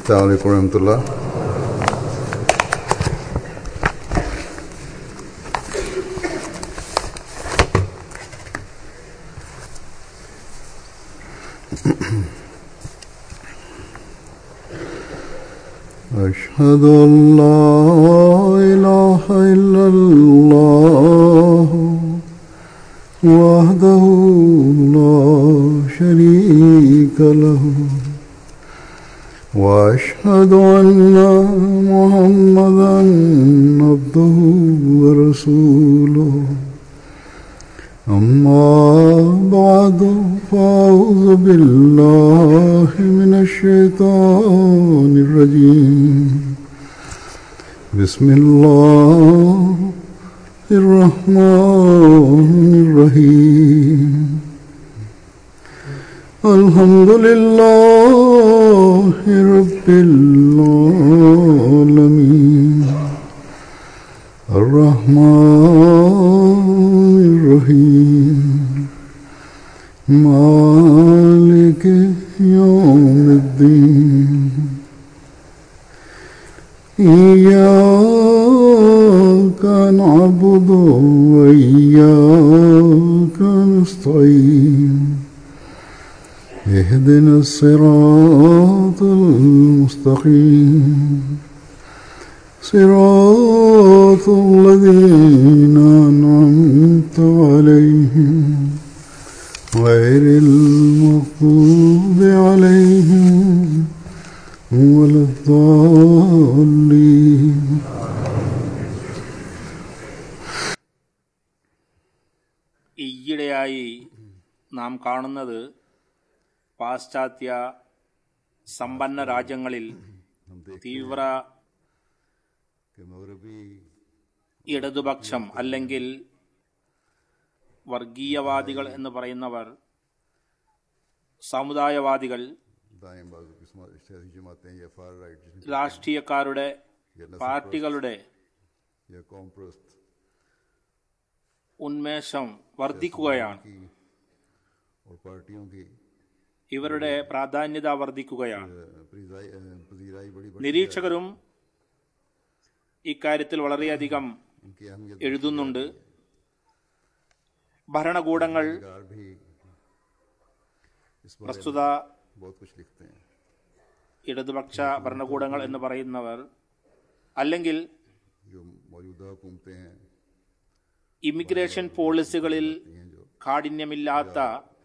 السلام عليكم ورحمة الله أشهد أن لا إله إلا الله وحده لا شريك له وأشهد أن محمدا عبده ورسوله أما بعد فأعوذ بالله من الشيطان الرجيم بسم الله الرحمن الرحيم الحمد لله رب العالمين الرحمن الرحيم مالك يوم الدين إياك نعبد وإياك نستعين اهدنا الصراط المستقيم صراط الذين أنعمت عليهم غير المغضوب عليهم ولا الضالين ഈയിടെയായി നാം കാണുന്നത് പാശ്ചാത്യ സമ്പന്ന രാജ്യങ്ങളിൽ തീവ്ര कि मगरबी ഇടതുപക്ഷം അല്ലെങ്കിൽ വർഗീയവാദികൾ എന്ന് പറയുന്നവർ സമുദായവാദികൾ दाएं बाजू की समा- सियासी जमातें या फार राइट जिसमें രാഷ്ട്രീയക്കാരുടെ या नस्ल പാർട്ടികളുടെ परस्त या कौम प्रस्त ഉന്മേഷം വർദ്ധിക്കുകയാണ് की और पार्टियों की ഇവരുടെ പ്രാധാന്യത വർദ്ധിക്കുകയാണ് अ, पजीराई अ, पजीराई बड़ी बड़ी നിരീക്ഷകരും ഇക്കാര്യത്തിൽ വളരെയധികം इनकी अहमियत എഴുതുന്നുണ്ട് ഭരണകൂടങ്ങൾ सरकार भी इस बारे പ്രസ്തുത में बहुत कुछ लिखते हैं ഇടതുപക്ഷ ഭരണകൂടങ്ങൾ എന്ന് പറയുന്നവർ അല്ലെങ്കിൽ जो मौजूदा हुकूमतें हैं ഇമിഗ്രേഷൻ പോളിസികളിൽ ये हैं जो കാഠിന്യമില്ലാത്ത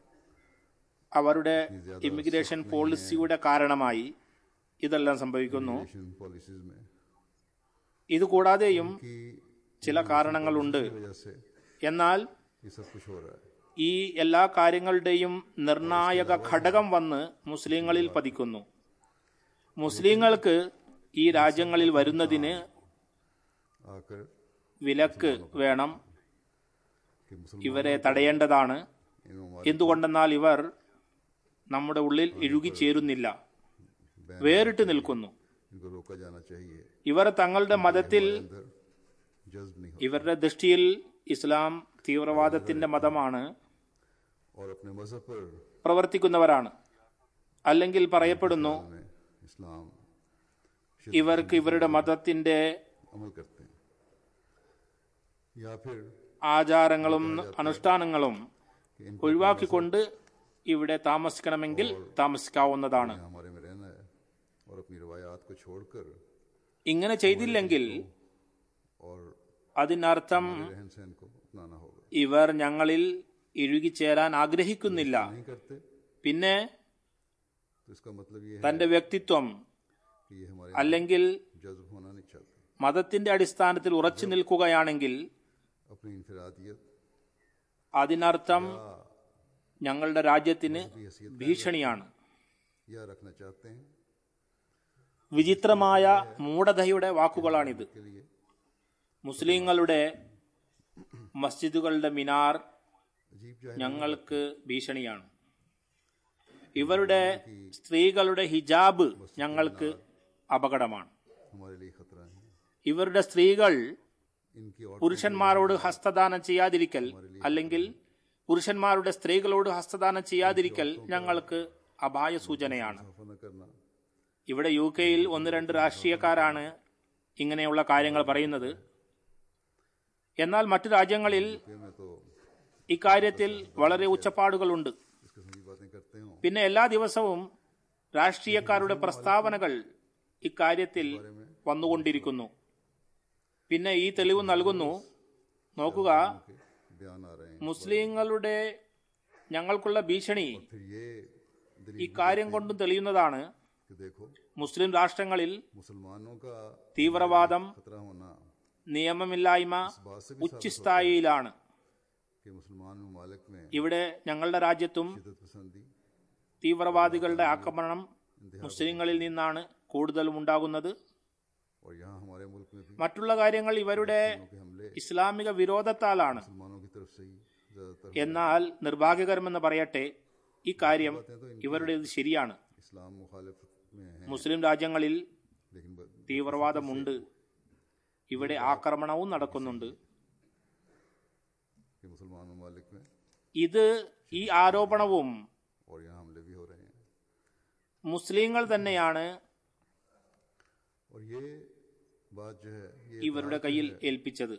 അവരുടെ ഇമിഗ്രേഷൻ പോളിസിയുടെ കാരണമായി ഇതെല്ലാം സംഭവിക്കുന്നു नेशन पॉलिसीज में ഇതുകൂടാതെയും की ചില കാരണങ്ങളുണ്ട് वजह से എന്നാൽ ये सब कुछ हो रहा है ഈ എല്ലാ കാര്യങ്ങളുടെയും നിർണായക ഘടകം വന്ന് മുസ്ലിങ്ങളിൽ പതിക്കുന്നു മുസ്ലിങ്ങൾക്ക് ഈ രാജ്യങ്ങളിൽ വരുന്നതിന് आकर വിലക്ക് വേണം कि मुसलमान ഇവരെ തടയേണ്ടതാണ് इन ममालिक എന്തുകൊണ്ടെന്നാൽ ഇവർ നമ്മുടെ ഉള്ളിൽ ഇഴുകിച്ചേരുന്നില്ല വേറിട്ട് നിൽക്കുന്നു इनको रोका जाना चाहिए ഇവർ തങ്ങളുടെ മതത്തിൽ अंदर जज्ब नहीं हो ഇവരുടെ ദൃഷ്ടിയിൽ ഇസ്ലാം തീവ്രവാദത്തിന്റെ മതമാണ് और अपने मजहब पर പ്രവർത്തിക്കുന്നവരാണ് അല്ലെങ്കിൽ പറയപ്പെടുന്നു में इस्लाम ഇവർക്ക് ഇവരുടെ മതത്തിന്റെ अमल करते हैं या फिर ആചാരങ്ങളും അനുഷ്ഠാനങ്ങളും कि इनको ഒഴിവാക്കിക്കൊണ്ട് ഇവിടെ താമസിക്കണമെങ്കിൽ താമസിക്കാവുന്നതാണ് हमारे में रहना है और अपनी रवायात को छोड़कर ഇങ്ങനെ ചെയ്തില്ലെങ്കിൽ और അതിനർത്ഥം रहन सहन को अपनाना होगा ഇവർ ഞങ്ങളിൽ ഇഴുകിച്ചേരാൻ ആഗ്രഹിക്കുന്നില്ല नहीं करते പിന്നെ तो इसका मतलब ये है തന്റെ വ്യക്തിത്വം कि ये हमारे അല്ലെങ്കിൽ जज्ब होना नहीं चाहते മതത്തിന്റെ അടിസ്ഥാനത്തിൽ ഉറച്ചു നിൽക്കുകയാണെങ്കിൽ अपनी इनफरादियत അതിനർത്ഥം ഞങ്ങളുടെ രാജ്യത്തിന് ഭീഷണിയാണ് या रखना चाहते हैं വിചിത്രമായ മൂഢതയുടെ വാക്കുകളാണിത് के लिए മുസ്ലിങ്ങളുടെ മസ്ജിദുകളുടെ മിനാർ अजीब जाहिर ഞങ്ങൾക്ക് ഭീഷണിയാണ് ഇവരുടെ സ്ത്രീകളുടെ ഹിജാബ് ഞങ്ങൾക്ക് അപകടമാണ് हमारे लिए खतरा है ഇവരുടെ സ്ത്രീകൾ इनकी और പുരുഷന്മാരോട് ഹസ്തദാനം ചെയ്യാതിരിക്കൽ അല്ലെങ്കിൽ പുരുഷന്മാരുടെ സ്ത്രീകളോട് ഹസ്തദാനം ചെയ്യാതിരിക്കൽ ഞങ്ങൾക്ക് അപായ സൂചനയാണ് मुसाफा न करना ഇവിടെ യു കെയിൽ ഒന്ന് രണ്ട് രാഷ്ട്രീയക്കാരാണ് ഇങ്ങനെയുള്ള കാര്യങ്ങൾ പറയുന്നത് എന്നാൽ മറ്റു രാജ്യങ്ങളിൽ यूके में तो ഇക്കാര്യത്തിൽ വളരെ ഉച്ചപ്പാടുകളുണ്ട് इस किस्म की बातें करते हों പിന്നെ എല്ലാ ദിവസവും രാഷ്ട്രീയക്കാരുടെ പ്രസ്താവനകൾ ഇക്കാര്യത്തിൽ വന്നുകൊണ്ടിരിക്കുന്നു പിന്നെ ഈ തെളിവ് നൽകുന്നു നോക്കുക के बयान आ रहे हैं മുസ്ലിങ്ങളുടെ ഞങ്ങൾക്കുള്ള ഭീഷണി फिर ये ഈ दलील കാര്യം കൊണ്ടും തെളിയുന്നതാണ് कि देखो മുസ്ലിം രാഷ്ട്രങ്ങളിൽ मुसलमानों का തീവ്രവാദം खतरा होना നിയമമില്ലായ്മ इस बात से भी ഉച്ചസ്ഥായിയിലാണ് कि मुसलमान ममालिक में ഇവിടെ ഞങ്ങളുടെ രാജ്യത്തും शिदत पसंदी തീവ്രവാദികളുടെ ആക്രമണം മുസ്ലിങ്ങളിൽ നിന്നാണ് കൂടുതലും ഉണ്ടാകുന്നത് और यहाँ हमारे मुल्क में भी മറ്റുള്ള കാര്യങ്ങൾ ഇവരുടെ के हमले ഇസ്ലാമിക വിരോധത്താലാണ് मुसलमानों की तरफ से ही ज्यादातर എന്നാൽ നിർഭാഗ്യകരമെന്ന് പറയട്ടെ ഈ കാര്യം ഇവരുടെ ഇത് ശരിയാണ് इस्लाम मुखालिफ में हैं മുസ്ലിം രാജ്യങ്ങളിൽ लेकिन ब- തീവ്രവാദമുണ്ട് ഇവിടെ ആക്രമണവും നടക്കുന്നുണ്ട് कि मुसलमान ममालिक में ഇത് ഈ ആരോപണവും और यहाँ हमले भी हो रहे हैं മുസ്ലിങ്ങൾ തന്നെയാണ് और ये बात जो है ये ഇവരുടെ കയ്യിൽ ഏൽപ്പിച്ചത്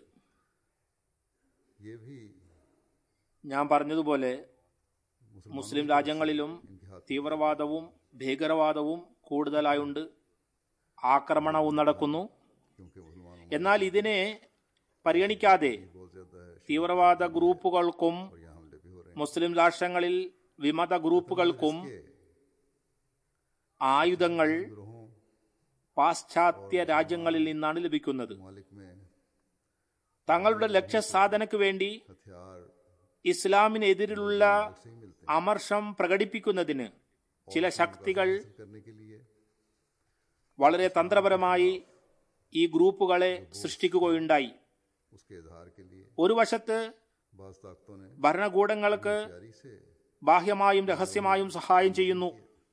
ये भी ഞാൻ പറഞ്ഞതുപോലെ മുസ്ലിം രാജ്യങ്ങളിലും തീവ്രവാദവും ഭീകരവാദവും കൂടുതലായുണ്ട് ആക്രമണവും നടക്കുന്നു क्योंकि मुसलमानों എന്നാൽ ഇതിനെ പരിഗണിക്കാതെ में बहुत ज्यादा है തീവ്രവാദ ഗ്രൂപ്പുകൾക്കും और यहाँ हमले भी हो रहे हैं മുസ്ലിം രാഷ്ട്രങ്ങളിൽ വിമത ഗ്രൂപ്പുകൾക്കും ये ആയുധങ്ങൾ गिरोहों പാശ്ചാത്യ രാജ്യങ്ങളിൽ നിന്നാണ് ലഭിക്കുന്നത് ममालिक में തങ്ങളുടെ ലക്ഷ്യസാധനയ്ക്ക് വേണ്ടി हथियार ഇസ്ലാമിനെതിരിലുള്ള से ही मिलते അമർഷം പ്രകടിപ്പിക്കുന്നതിന് ചില ശക്തികൾ हैं करने के लिए വളരെ തന്ത്രപരമായി ഈ ഗ്രൂപ്പുകളെ സൃഷ്ടിക്കുകയുണ്ടായി उसके इजहार के लिए ഒരു വശത്ത് बाज ताकतों ने ഭരണകൂടങ്ങൾക്ക് जारी से ബാഹ്യമായും രഹസ്യമായും സഹായം ചെയ്യുന്നു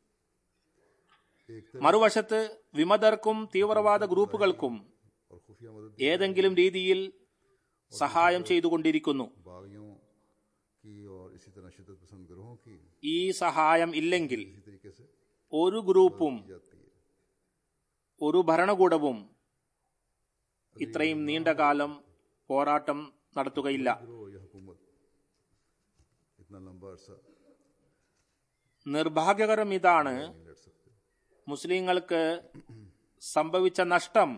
एक മറുവശത്ത് വിമതർക്കും തീവ്രവാദ ഗ്രൂപ്പുകൾക്കും और खुफिया मदद ഏതെങ്കിലും രീതിയിൽ സഹായം ചെയ്തുകൊണ്ടിരിക്കുന്നു बागियों की और इसी तरह शिदत पसंद गिरोहों की ഈ സഹായം ഇല്ലെങ്കിൽ इसी तरीके से ഒരു ഗ്രൂപ്പും की जाती है ഒരു ഭരണകൂടവും ഇത്രയും നീണ്ട കാലം പോരാട്ടം നടത്തുകയില്ല गिरोह या हुकूमत इतना लंबा अरसा നിർഭാഗ്യകരം ഇതാണ് नहीं लड़ सकते മുസ്ലിങ്ങൾക്ക് സംഭവിച്ച നഷ്ടം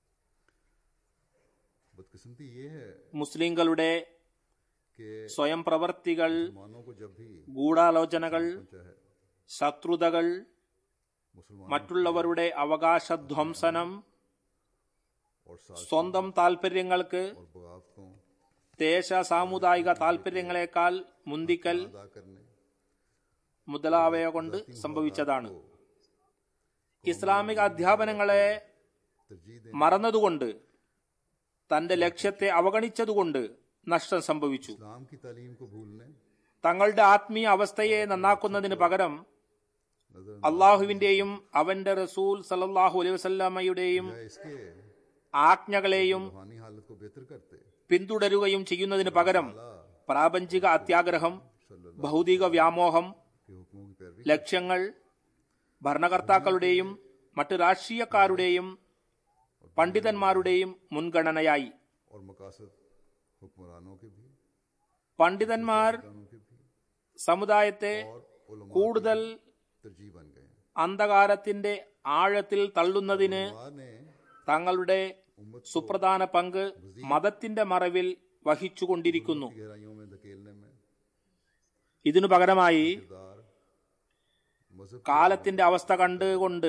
बदकिस्मती ये है മുസ്ലിങ്ങളുടെ कि സ്വയം പ്രവർത്തികൾ मुसलमानों को जब भी ഗൂഢാലോചനകൾ चाहे ശത്രുതകൾ मुसलमान മറ്റുള്ളവരുടെ അവകാശധ്വംസനം और साथ സ്വന്തം താൽപര്യങ്ങൾക്ക് और बगावतों ദേശ സാമുദായിക താൽപര്യങ്ങളെക്കാൾ മുന്തിക്കൽ अदा करने മുതലാവയ കൊണ്ട് സംഭവിച്ചതാണ് ഇസ്ലാമിക അധ്യാപനങ്ങളെ तरजीह दें മറന്നതുകൊണ്ട് തന്റെ ലക്ഷ്യത്തെ അവഗണിച്ചതുകൊണ്ട് നഷ്ടം സംഭവിച്ചു इस्लाम की तालीम को भूलने തങ്ങളുടെ ആത്മീയ അവസ്ഥയെ നന്നാക്കുന്നതിന് പകരം नजर അള്ളാഹുവിന്റെയും അവന്റെ റസൂൽ സലല്ലാഹു അലൈഹി വസല്ലമയുടെയും या इसके ആജ്ഞകളെയും रूहानी हालत को बेहतर करते പിന്തുടരുകയും ചെയ്യുന്നതിന് പകരം പ്രാപഞ്ചിക അത്യാഗ്രഹം ഭൗതിക വ്യാമോഹം के हुक्मों की पैरवी ലക്ഷ്യങ്ങൾ ഭരണകർത്താക്കളുടെയും മറ്റ് രാഷ്ട്രീയക്കാരുടെയും പണ്ഡിതന്മാരുടെയും മുൻഗണനയായി और मकासद हुक्मरानों के भी പണ്ഡിതന്മാർ हुक्मरानों के भी സമുദായത്തെ और उलमा കൂടുതൽ तरजीह बन गए हैं അന്ധകാരത്തിന്റെ ആഴത്തിൽ തള്ളുന്നതിന് उलमा ने തങ്ങളുടെ उम्मत സുപ്രധാന പങ്ക് മതത്തിന്റെ മറവിൽ വഹിച്ചുകൊണ്ടിരിക്കുന്നു की गहराइयों में धकेलने में ഇതിനു പകരമായി किरदार मजहब കാലത്തിന്റെ അവസ്ഥ കണ്ടുകൊണ്ട്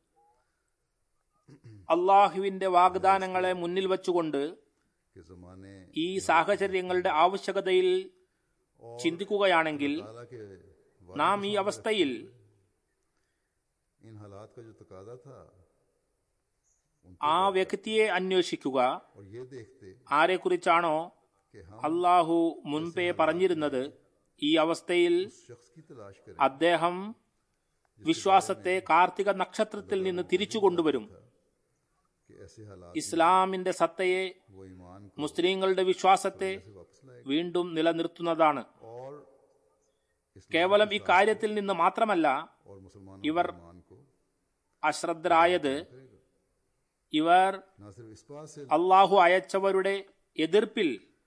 അള്ളാഹുവിന്റെ വാഗ്ദാനങ്ങളെ മുന്നിൽ വച്ചുകൊണ്ട് के जमाने ഈ സാഹചര്യങ്ങളുടെ ആവശ്യകതയിൽ ചിന്തിക്കുകയാണെങ്കിൽ ताला के നാം ഈ അവസ്ഥയിൽ इन हालात का जो तकाजा था ആ വ്യക്തിയെ അന്വേഷിക്കുക और ये देखते ആരെക്കുറിച്ചാണോ कि हम അള്ളാഹു മുൻപേ പറഞ്ഞിരുന്നത് ഈ അവസ്ഥയിൽ उस शख्स की तलाश करें അദ്ദേഹം വിശ്വാസത്തെ കാർത്തിക നക്ഷത്രത്തിൽ നിന്ന് തിരിച്ചു കൊണ്ടുവരും कि ऐसे हालात ഇസ്ലാമിന്റെ സത്തയെ वो ईमान को മുസ്ലിങ്ങളുടെ വിശ്വാസത്തെ से वापस लाए വീണ്ടും നിലനിർത്തുന്നതാണ് और കേവലം ഇക്കാര്യത്തിൽ നിന്ന് മാത്രമല്ല और मुसलमानों इवर के ईमान को അശ്രദ്ധരായത് ഇവർ ना सिर्फ इस बात से അള്ളാഹു അയച്ചവരുടെ എതിർപ്പിൽ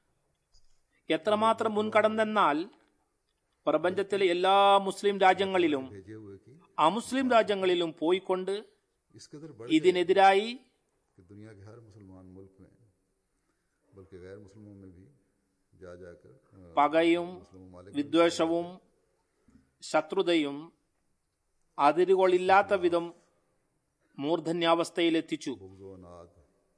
എത്രമാത്രം മുൻകടന്നെന്നാൽ പ്രപഞ്ചത്തിലെ എല്ലാ മുസ്ലിം രാജ്യങ്ങളിലും भेजे हुए कि അമുസ്ലിം രാജ്യങ്ങളിലും പോയിക്കൊണ്ട് इस कदर बढ़ ഇതിനെതിരായി कि दुनिया के हर मुसलमान मुल्क में बल्कि गैर मुसलमानों में भी जा जाकर अ, പകയും मुस्लिम ममालिक വിദ്വേഷവും ശത്രുതയും അതിരുകളില്ലാത്ത വിധം മൂർധന്യാവസ്ഥയിലെത്തിച്ചു बुगज़ो नाद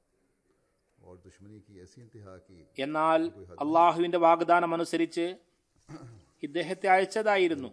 और दुश्मनी की ऐसी इंतहा की എന്നാൽ അള്ളാഹുവിന്റെ വാഗ്ദാനം അനുസരിച്ച് ഇദ്ദേഹത്തെ അയച്ചതായിരുന്നു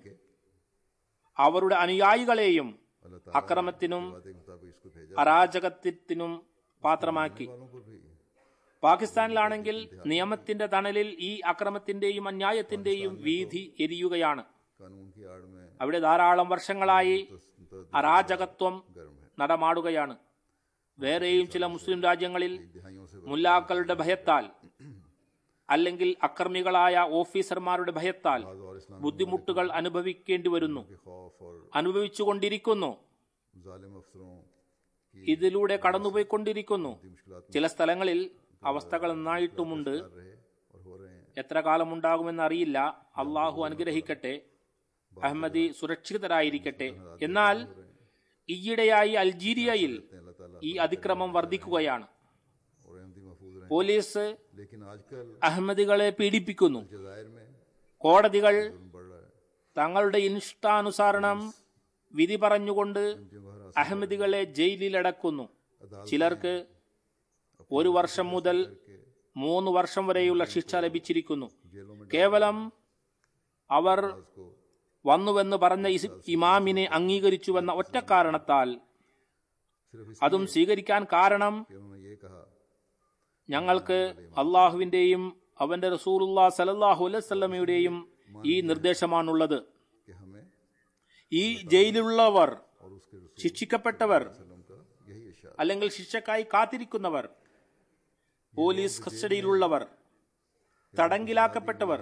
അവരുടെ അനുയായികളെയും अल्लाह ताला അക്രമത്തിനും वादे के मुताबिक इसको भेजा അരാജകത്വത്തിനും പാത്രമാക്കി वालों को भी പാകിസ്ഥാനിലാണെങ്കിൽ നിയമത്തിന്റെ തണലിൽ ഈ അക്രമത്തിന്റെയും അന്യായത്തിന്റെയും വീതി എരിയുകയാണ് कानून की आड़ में അവിടെ ധാരാളം വർഷങ്ങളായി मुतअद्दिद അരാജകത്വം गर्म है നടമാടുകയാണ് വേറെയും ചില മുസ്ലിം രാജ്യങ്ങളിൽ दिहाइयों से മുല്ലാക്കളുടെ ഭയത്താൽ അല്ലെങ്കിൽ അക്രമികളായ ഓഫീസർമാരുടെ ഭയത്താൽ बाज़ और इस्लाम ബുദ്ധിമുട്ടുകൾ അനുഭവിക്കേണ്ടി വരുന്നു के खौफ और അനുഭവിച്ചുകൊണ്ടിരിക്കുന്നു जालिम अफसरों की ഇതിലൂടെ കടന്നുപോയിക്കൊണ്ടിരിക്കുന്നു मुश्किल ചില സ്ഥലങ്ങളിൽ അവസ്ഥകൾ നന്നായിട്ടുമുണ്ട് रहे और हो रहे हैं എത്ര കാലമുണ്ടാകുമെന്ന് അറിയില്ല അള്ളാഹു അനുഗ്രഹിക്കട്ടെ അഹമ്മദി സുരക്ഷിതരായിരിക്കട്ടെ എന്നാൽ ഈയിടെയായി അൾജീരിയയിൽ अल्लाह ताला ഈ അതിക്രമം വർദ്ധിക്കുകയാണ് और अहमदी महफूज रहे പോലീസ് लेकिन आजकल അഹമ്മദികളെ പീഡിപ്പിക്കുന്നു जजायर में കോടതികൾ जुल्म बढ़ रहा है തങ്ങളുടെ ഇഷ്ടാനുസരണം വിധി പറഞ്ഞുകൊണ്ട് जिनको हर അഹമ്മദികളെ ജയിലിലടക്കുന്നു ചിലർക്ക് ഒരു വർഷം മുതൽ മൂന്ന് വർഷം വരെയുള്ള ശിക്ഷ ലഭിച്ചിരിക്കുന്നു जेलों में കേവലം അവർ उसको വന്നുവെന്ന് പറഞ്ഞ ഇസ് ഇമാമിനെ അംഗീകരിച്ചുവെന്ന ഒറ്റ കാരണത്താൽ सिर्फ इस അതും സ്വീകരിക്കാൻ കാരണം कि उन्होंने ये कहा ഞങ്ങൾക്ക് അള്ളാഹുവിന്റെയും അവന്റെ റസൂലുല്ലാ സലല്ലാഹു അലൈവല്ലമയുടെയും ഈ നിർദ്ദേശമാണുള്ളത് कि हमें ഈ ജയിലിലുള്ളവർ और उसके रसूल ശിക്ഷിക്കപ്പെട്ടവർ वसल्लम का यही इशारा അല്ലെങ്കിൽ ശിക്ഷക്കായി കാത്തിരിക്കുന്നവർ പോലീസ് കസ്റ്റഡിയിലുള്ളവർ തടങ്കിലാക്കപ്പെട്ടവർ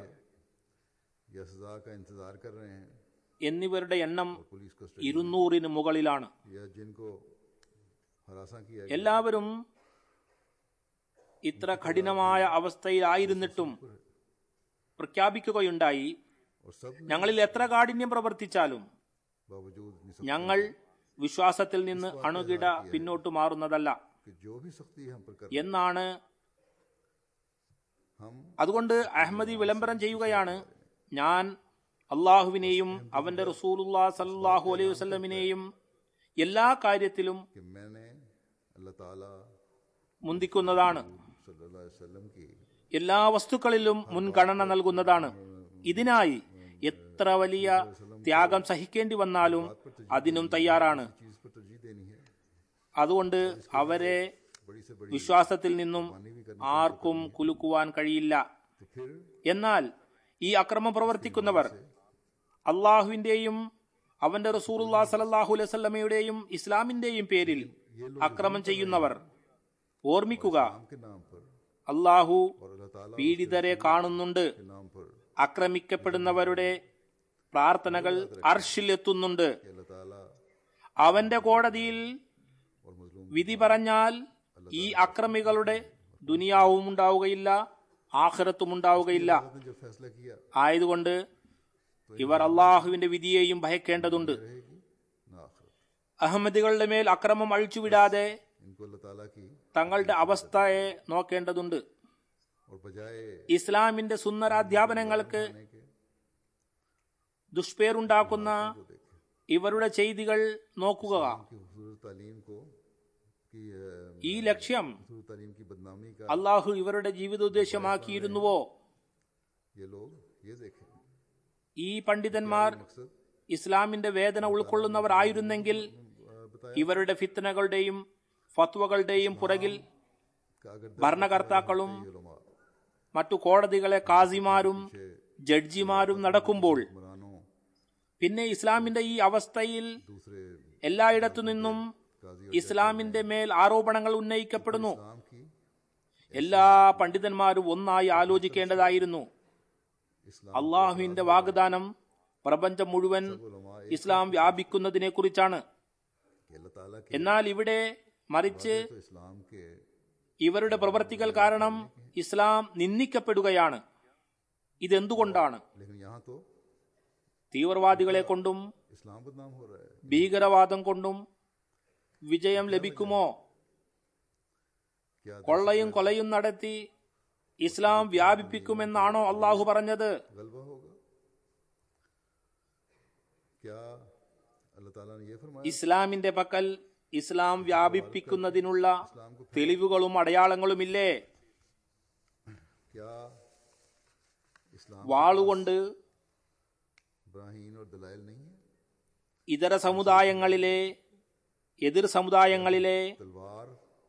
या सजा का इंतजार कर रहे हैं എന്നിവരുടെ എണ്ണം पुलिस को ഇരുന്നൂറിന് മുകളിലാണ് या जिनको हरासा किया गया എല്ലാവരും ഇത്ര കഠിനമായ അവസ്ഥയിലായിരുന്നിട്ടും പ്രഖ്യാപിക്കുകയുണ്ടായി और सब ഞങ്ങളിൽ എത്ര കാഠിന്യം പ്രവർത്തിച്ചാലും बावजूद निसब ഞങ്ങൾ വിശ്വാസത്തിൽ നിന്ന് അണുകിട പിന്നോട്ട് മാറുന്നതല്ല कि जो भी सख्ती हम पर कर എന്നാണ് हम അതുകൊണ്ട് അഹമ്മദി വിളംബരം ചെയ്യുകയാണ് ഞാൻ അള്ളാഹുവിനെയും അവന്റെ റസൂലുല്ലാ സല്ലാഹു അലൈഹി വസല്ലമിനെയും എല്ലാ കാര്യത്തിലും कि मैंने अल्लाह ताला മുന്തിക്കുന്നതാണ് सल्लल्लाहु अलैहि वसल्लम की എല്ലാ വസ്തുക്കളിലും മുൻഗണന നൽകുന്നതാണ് ഇതിനായി എത്ര വലിയ ത്യാഗം സഹിക്കേണ്ടി വന്നാലും അതിനും തയ്യാറാണ് चीज पर तरजीह देनी है അതുകൊണ്ട് അവരെ बड़ी से बड़ी വിശ്വാസത്തിൽ നിന്നും ആർക്കും കുലുക്കുവാൻ കഴിയില്ല तो फिर എന്നാൽ ഈ അക്രമം പ്രവർത്തിക്കുന്നവർ അള്ളാഹുവിന്റെയും അവന്റെ റസൂറുല്ലാ സലല്ലാഹു അലൈഹി വസല്ലമയുടെയും ഇസ്ലാമിന്റെയും പേരിൽ അക്രമം ചെയ്യുന്നവർ ഓർമ്മിക്കുക नाम के नाम पर അള്ളാഹു और अल्लाह ताला പീഡിതരെ കാണുന്നുണ്ട് के नाम पर ആക്രമിക്കപ്പെടുന്നവരുടെ പ്രാർത്ഥനകൾ അർഷിൽ എത്തുന്നുണ്ട് कि अल्लाह ताला അവന്റെ കോടതിയിൽ और मजलूम വിധി പറഞ്ഞാൽ ഈ അക്രമികളുടെ ദുനിയാവും ഉണ്ടാവുകയില്ല ആഖിറത്തും ഉണ്ടാവുകയില്ല ने जो फैसला किया ആയതുകൊണ്ട് ഇവർ അള്ളാഹുവിന്റെ വിധിയെയും ഭയക്കേണ്ടതുണ്ട് रहेगी ना आखिरत അഹമ്മദികളുടെ മേൽ അക്രമം അഴിച്ചുവിടാതെ इनको अल्लाह ताला की തങ്ങളുടെ അവസ്ഥയെ നോക്കേണ്ടതുണ്ട് और बजाय ഇസ്ലാമിന്റെ സുന്ദരാധ്യാപനങ്ങൾക്ക് के ദുഷ്പേരുണ്ടാക്കുന്ന को देखे ഇവരുടെ ചെയ്തികൾ നോക്കുക की हुजूर तालीम को की अ, ഈ ലക്ഷ്യം हुजूर तालीम की बदनामी का അള്ളാഹു ഇവരുടെ ജീവിതോദ്ദേശമാക്കിയിരുന്നുവോ ये लोग ये देखें ഈ പണ്ഡിതന്മാർ मकसद ഇസ്ലാമിന്റെ വേദന ഉൾക്കൊള്ളുന്നവർ ആയിരുന്നെങ്കിൽ अ, बताया ഇവരുടെ ഫിത്തനകളുടെയും ഫത്വകളുടെയും പുറകിൽ कि अगर ഭരണകർത്താക്കളും उलमा മറ്റു കോടതികളെ കാസിമാരും ജഡ്ജിമാരും നടക്കുമ്പോൾ हुक्मरानों പിന്നെ ഇസ്ലാമിന്റെ ഈ അവസ്ഥയിൽ दूसरे എല്ലായിടത്തു നിന്നും काजी ഇസ്ലാമിന്റെ മേൽ ആരോപണങ്ങൾ ഉന്നയിക്കപ്പെടുന്നു इस्लाम की എല്ലാ പണ്ഡിതന്മാരും ഒന്നായി ആലോചിക്കേണ്ടതായിരുന്നു इस्लाम അള്ളാഹുവിന്റെ വാഗ്ദാനം പ്രപഞ്ചം മുഴുവൻ उलमा ഇസ്ലാം വ്യാപിക്കുന്നതിനെ കുറിച്ചാണ് कि कि अल्लाह ताला के എന്നാൽ ഇവിടെ മറിച്ച് तो इस्लाम के ഇവരുടെ പ്രവർത്തികൾ കാരണം ഇസ്ലാം നിന്ദിക്കപ്പെടുകയാണ് ഇതെന്തുകൊണ്ടാണ് लेकिन यहाँ तो തീവ്രവാദികളെ കൊണ്ടും इस्लाम बदनाम हो रहा है ഭീകരവാദം കൊണ്ടും വിജയം ലഭിക്കുമോ क्या കൊള്ളയും കൊലയും നടത്തി ഇസ്ലാം വ്യാപിപ്പിക്കുമെന്നാണോ അള്ളാഹു പറഞ്ഞത് गलबा होगा क्या अल्लाह ताला ने ये फरमाया ഇസ്ലാമിന്റെ പക്കൽ ഇസ്ലാം വ്യാപിപ്പിക്കുന്നതിനുള്ള തെളിവുകളും അടയാളങ്ങളുമില്ലേ क्या इस्लाम വാളുകൊണ്ട് ब्राहीन और दलाइल नहीं है ഇതര സമുദായങ്ങളിലെ എതിർ സമുദായങ്ങളിലെ तलवार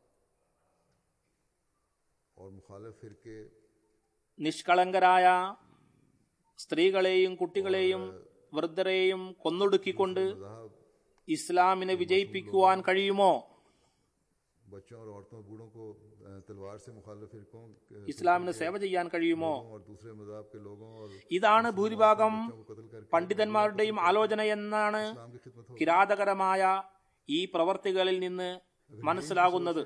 और मुखालिफ फिरके നിഷ്കളങ്കരായ സ്ത്രീകളെയും കുട്ടികളെയും വൃദ്ധരെയും കൊന്നൊടുക്കിക്കൊണ്ട് मजाहब ഇസ്ലാമിനെ വിജയിപ്പിക്കുവാൻ കഴിയുമോ बच्चों और औरतों बूढ़ों को अ, तलवार से मुखालिफ फिरकों के- ഇസ്ലാമിന് സേവ ചെയ്യാൻ കഴിയുമോ और दूसरे मजाहब के लोगों और ഇതാണ് ഭൂരിഭാഗം को कत्ल करके പണ്ഡിതന്മാരുടെയും ആലോചന എന്നാണ് इस्लाम की खिदमत हो കിരാതകരമായ ഈ പ്രവർത്തികളിൽ നിന്ന് മനസ്സിലാകുന്നത്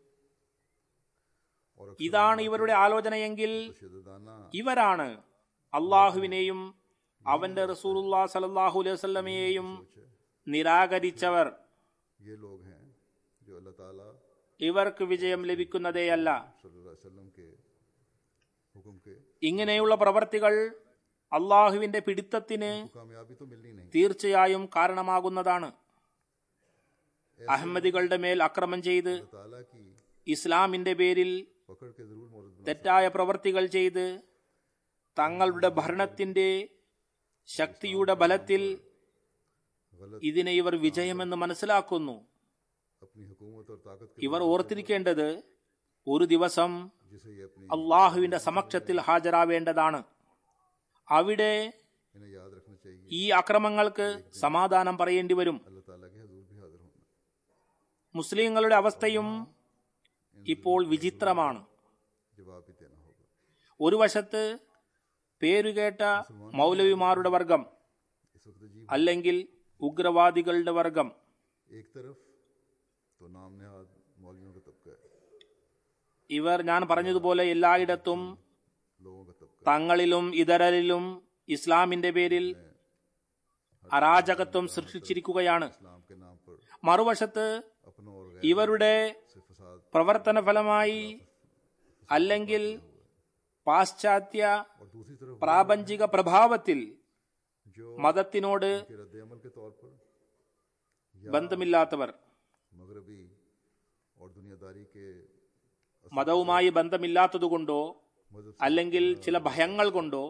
और ഇതാണ് ഇവരുടെ ആലോചനയെങ്കിൽ शिददाना ഇവരാണ് അള്ളാഹുവിനെയും അവന്റെ റസൂലുല്ലാ സലല്ലാഹു അലൈഹി വസല്ലമയെയും നിരാകരിച്ചവർ ये लोग हैं जो अल्लाह ताला ഇവർക്ക് വിജയം ലഭിക്കുന്നതേയല്ല सल्लल्लाहु अलैहि वसल्लम के हुक्म के ഇങ്ങനെയുള്ള പ്രവർത്തികൾ അള്ളാഹുവിന്റെ പിടിത്തത്തിന് कामयाबी तो मिलनी नहीं തീർച്ചയായും കാരണമാകുന്നതാണ് അഹമ്മദികളുടെ മേൽ അക്രമം ചെയ്ത് अल्लाह ताला की ഇസ്ലാമിന്റെ പേരിൽ पकड़ के जरूर मौरत बना തെറ്റായ പ്രവർത്തികൾ ചെയ്ത് തങ്ങളുടെ ഭരണത്തിന്റെ ശക്തിയുടെ ബലത്തിൽ गलत ഇതിനെ ഇവർ വിജയമെന്ന് മനസ്സിലാക്കുന്നു अपनी हुकूमत और ताकत के ഇവർ ഓർത്തിരിക്കേണ്ടത് ഒരു ദിവസം जिसे ये अपनी അള്ളാഹുവിന്റെ സമക്ഷത്തിൽ ഹാജരാവേണ്ടതാണ് അവിടെ इन्हें याद रखना चाहिए ഈ അക്രമങ്ങൾക്ക് സമാധാനം പറയേണ്ടി വരും अल्लाह ताला के हजूर भी हाजिर होना മുസ്ലിങ്ങളുടെ അവസ്ഥയും ഇപ്പോൾ വിചിത്രമാണ് जवाब भी देना होगा ഒരു വശത്ത് പേരുകേട്ട മൗലവിമാരുടെ വർഗം इस वक्त अजीब അല്ലെങ്കിൽ ഉഗ്രവാദികളുടെ വർഗം एक तरफ तो नाम नहाद मौलवियों का तबका है ഇവർ ഞാൻ പറഞ്ഞതുപോലെ എല്ലായിടത്തും लोगों का तबका തങ്ങളിലും ഇതരരിലും ഇസ്ലാമിന്റെ പേരിൽ അരാജകത്വം സൃഷ്ടിച്ചിരിക്കുകയാണ് इस्लाम के नाम पर മറുവശത്ത് अपनों और गैर ഇവരുടെ से फसाद പ്രവർത്തന ഫലമായി അല്ലെങ്കിൽ പാശ്ചാത്യ और दूसरी तरफ പ്രാപഞ്ചിക പ്രഭാവത്തിൽ जो മതത്തിനോട് के रद्द अमल के तौर पर ബന്ധമില്ലാത്തവർ मगरबी और दुनियादारी के മതവുമായി ബന്ധമില്ലാത്തതുകൊണ്ടോ मदद അല്ലെങ്കിൽ ചില ഭയങ്ങൾ കൊണ്ടോ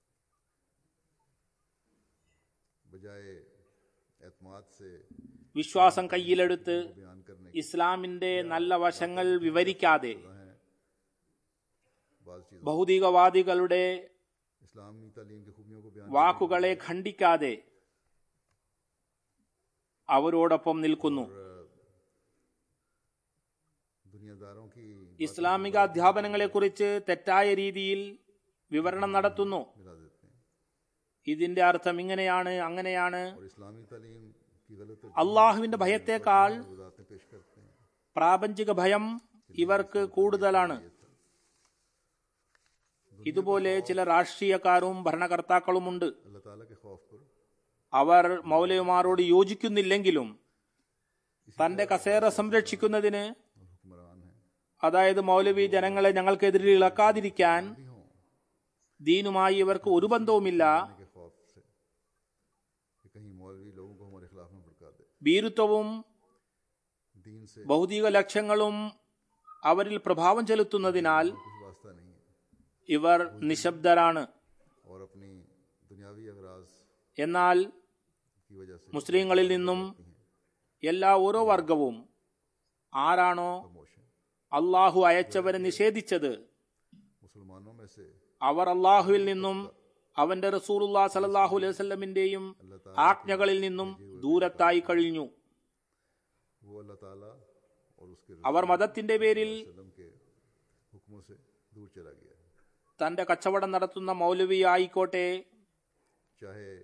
बजाय एतमाद से വിശ്വാസം കയ്യിലെടുത്ത് बयान करने ഇസ്ലാമിന്റെ നല്ല വശങ്ങൾ വിവരിക്കാതെ की हैं बाज चीज़ों ഭൗതികവാദികളുടെ इस्लामी तालीम की खूबियों को बयान വാക്കുകളെ ഖണ്ഡിക്കാതെ അവരോടൊപ്പം നിൽക്കുന്നു दुनियादारों की ഇസ്ലാമിക അധ്യാപനങ്ങളെക്കുറിച്ച് തെറ്റായ രീതിയിൽ വിവരണം നടത്തുന്നു मिला देते हैं ഇതിന്റെ അർത്ഥം ഇങ്ങനെയാണ് അങ്ങനെയാണ് और इस्लामी तालीम की गलत അള്ളാഹുവിന്റെ ഭയത്തേക്കാൾ वजाहतें पेश करते हैं പ്രാപഞ്ചിക ഭയം ഇവർക്ക് കൂടുതലാണ് ഇതുപോലെ ചില രാഷ്ട്രീയക്കാരും ഭരണകർത്താക്കളുമുണ്ട് अल्लाह ताला के खौफ पर അവർ മൗലവിമാരോട് യോജിക്കുന്നില്ലെങ്കിലും തന്റെ കസേര സംരക്ഷിക്കുന്നതിന് हुक्मरान हैं അതായത് മൗലവി ജനങ്ങളെ ഞങ്ങൾക്കെതിരെ ഇളക്കാതിരിക്കാൻ भी हों ദീനുമായി ഇവർക്ക് ഒരു ബന്ധവുമില്ല के खौफ से कि कहीं मौलवी लोगों को हमारे खिलाफ में भड़का दे ഭീരുത്വവും दीन से ഭൗതിക ലക്ഷ്യങ്ങളും അവരിൽ പ്രഭാവം ചെലുത്തുന്നതിനാൽ कुछ वास्ता नहीं है ഇവർ നിശബ്ദരാണ് और अपनी दुनियावी अगराज എന്നാൽ की वजह से മുസ്ലിങ്ങളിൽ നിന്നും എല്ലാ ഓരോ വർഗവും ആരാണോ प्रमोशन അള്ളാഹു അയച്ചവരെ നിഷേധിച്ചത് मुसलमानों में से അവർ അള്ളാഹുവിൽ നിന്നും അവന്റെ റസൂലുല്ലാ സലല്ലാഹു അലൈഹി വസല്ലമിന്റെയും ആജ്ഞകളിൽ നിന്നും ദൂരത്തായി കഴിഞ്ഞു वो अल्लाह ताला और उसके അവർ മതത്തിന്റെ പേരിൽ वसल्लम के हुक्मों से दूर चला गया है തന്റെ കച്ചവടം നടത്തുന്ന മൗലവി ആയിക്കോട്ടെ चाहे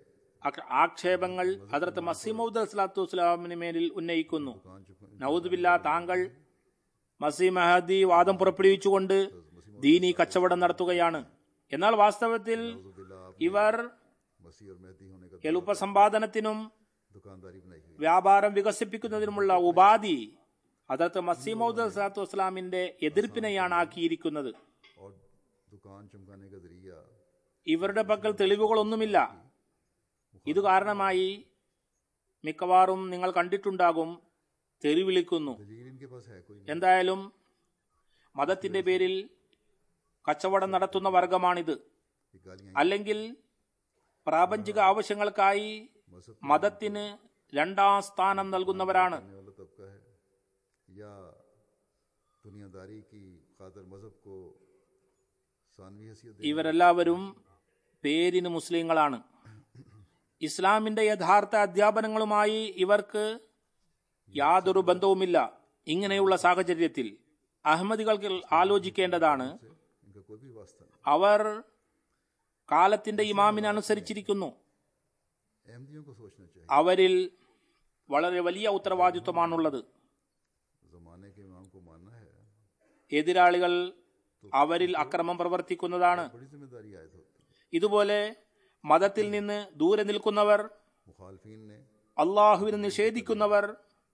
ആക്ഷ- ആക്ഷേപങ്ങൾ ഹജറത്ത് മസീമൌദ് അസ്ലാത്തു വസ്സലാമിന് മേലിൽ ഉന്നയിക്കുന്നു दुकान चुप നൌദുബില്ല താങ്കൾ മസീ മഹദി വാദം പുറപ്പെടുവിച്ചുകൊണ്ട് ദീനി കച്ചവടം നടത്തുകയാണ് എന്നാൽ വാസ്തവത്തിൽ बिल्ला ഇവർ मसीह और मेहदी होने का എളുപ്പ സമ്പാദനത്തിനും दुकानदारी बनाई हुई വ്യാപാരം വികസിപ്പിക്കുന്നതിനുമുള്ള ഉപാധി അതത് മസീമൌദ് അസ്ലാത്തു വസ്സലാമിന്റെ എതിർപ്പിനെയാണ് ആക്കിയിരിക്കുന്നത് और दुकान चमकाने का जरिया ഇവരുടെ പക്കൽ തെളിവുകളൊന്നുമില്ല ഇത് കാരണമായി മിക്കവാറും നിങ്ങൾ കണ്ടിട്ടുണ്ടാകും തെറിവിളിക്കുന്നു दलील इनके पास है कोई नहीं എന്തായാലും മതത്തിന്റെ പേരിൽ കച്ചവടം നടത്തുന്ന വർഗമാണിത് ये गालियां അല്ലെങ്കിൽ പ്രാപഞ്ചിക ആവശ്യങ്ങൾക്കായി मजहब മതത്തിന് രണ്ടാം സ്ഥാനം നൽകുന്നവരാണ് करने वाला तबका है या दुनियादारी की खातर मजहब को सानवी हैसियत दे ഇവരെല്ലാവരും പേരിന് മുസ്ലിങ്ങളാണ് ഇസ്ലാമിന്റെ യഥാർത്ഥ അധ്യാപനങ്ങളുമായി ഇവർക്ക് യാതൊരു ബന്ധവുമില്ല ഇങ്ങനെയുള്ള സാഹചര്യത്തിൽ അഹമ്മദികൾക്ക് ആലോചിക്കേണ്ടതാണ് इनका कोई भी वास्ता नहीं അവർ കാലത്തിന്റെ ഇമാമിനെ അനുസരിച്ചിരിക്കുന്നു अहमदियों को सोचना चाहिए അവരിൽ വളരെ വലിയ ഉത്തരവാദിത്വമാണുള്ളത് जमाने के इमाम को मानना है എതിരാളികൾ അവരിൽ അക്രമം പ്രവർത്തിക്കുന്നതാണ് बड़ी जिम्मेदारी आयद होती है ഇതുപോലെ മതത്തിൽ നിന്ന് ദൂരെ നിൽക്കുന്നവർ मुखालफीन ने അള്ളാഹുവിനെ നിഷേധിക്കുന്നവർ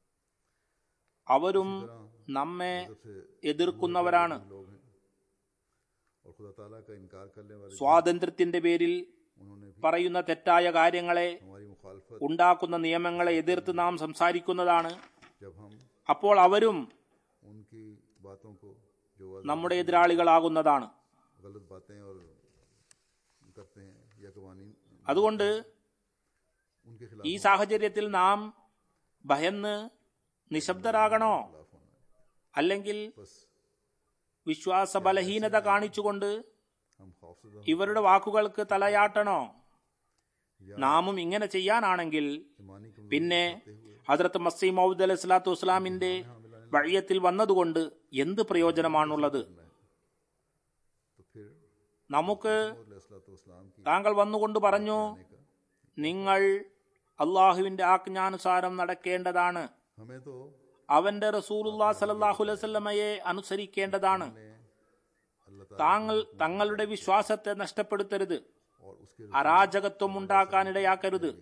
അവരും നമ്മെ सबसे എതിർക്കുന്നവരാണ് लोग हैं और खुदा ताला का इनकार करने वाले സ്വാതന്ത്ര്യത്തിന്റെ പേരിൽ उन्होंने भी പറയുന്ന തെറ്റായ കാര്യങ്ങളെ हमारी मुखालफत ഉണ്ടാക്കുന്ന നിയമങ്ങളെ എതിർത്ത് നാം സംസാരിക്കുന്നതാണ് जब हम അപ്പോൾ അവരും उनकी बातों को जो वो നമ്മുടെ എതിരാളികളാകുന്നതാണ് गलत बातें और करते हैं या कवानीन അതുകൊണ്ട് उनके खिलाफ ഈ സാഹചര്യത്തിൽ നാം ഭയന്ന് നിശബ്ദരാകണോ खिलाफ होना है അല്ലെങ്കിൽ बस വിശ്വാസ ബലഹീനത കാണിച്ചുകൊണ്ട് हम खौफसदा ഇവരുടെ വാക്കുകൾക്ക് തലയാട്ടണോ या നാമും ഇങ്ങനെ ചെയ്യാനാണെങ്കിൽ ईमानी कमजोरी പിന്നെ होते हुए ഹദ്രത്ത് മസീം മൗദ് അലൈഹി സ്വലാത്തു വസ്സലാമിന്റെ വഴിയത്തിൽ വന്നതുകൊണ്ട് എന്ത് പ്രയോജനമാണുള്ളത് करना है तो फिर നമുക്ക് इस्लाम की താങ്കൾ വന്നുകൊണ്ട് പറഞ്ഞു आने का നിങ്ങൾ അള്ളാഹുവിന്റെ ആജ്ഞാനുസാരം നടക്കേണ്ടതാണ് हमें तो അവന്റെ റസൂലുല്ലാ സലല്ലാഹു അലൈവല്ലമയെ അനുസരിക്കേണ്ടതാണ് ने अल्लाह ताला താങ്കൾ തങ്ങളുടെ വിശ്വാസത്തെ നഷ്ടപ്പെടുത്തരുത് और उसके അരാജകത്വം ഉണ്ടാക്കാനിടയാക്കരുത്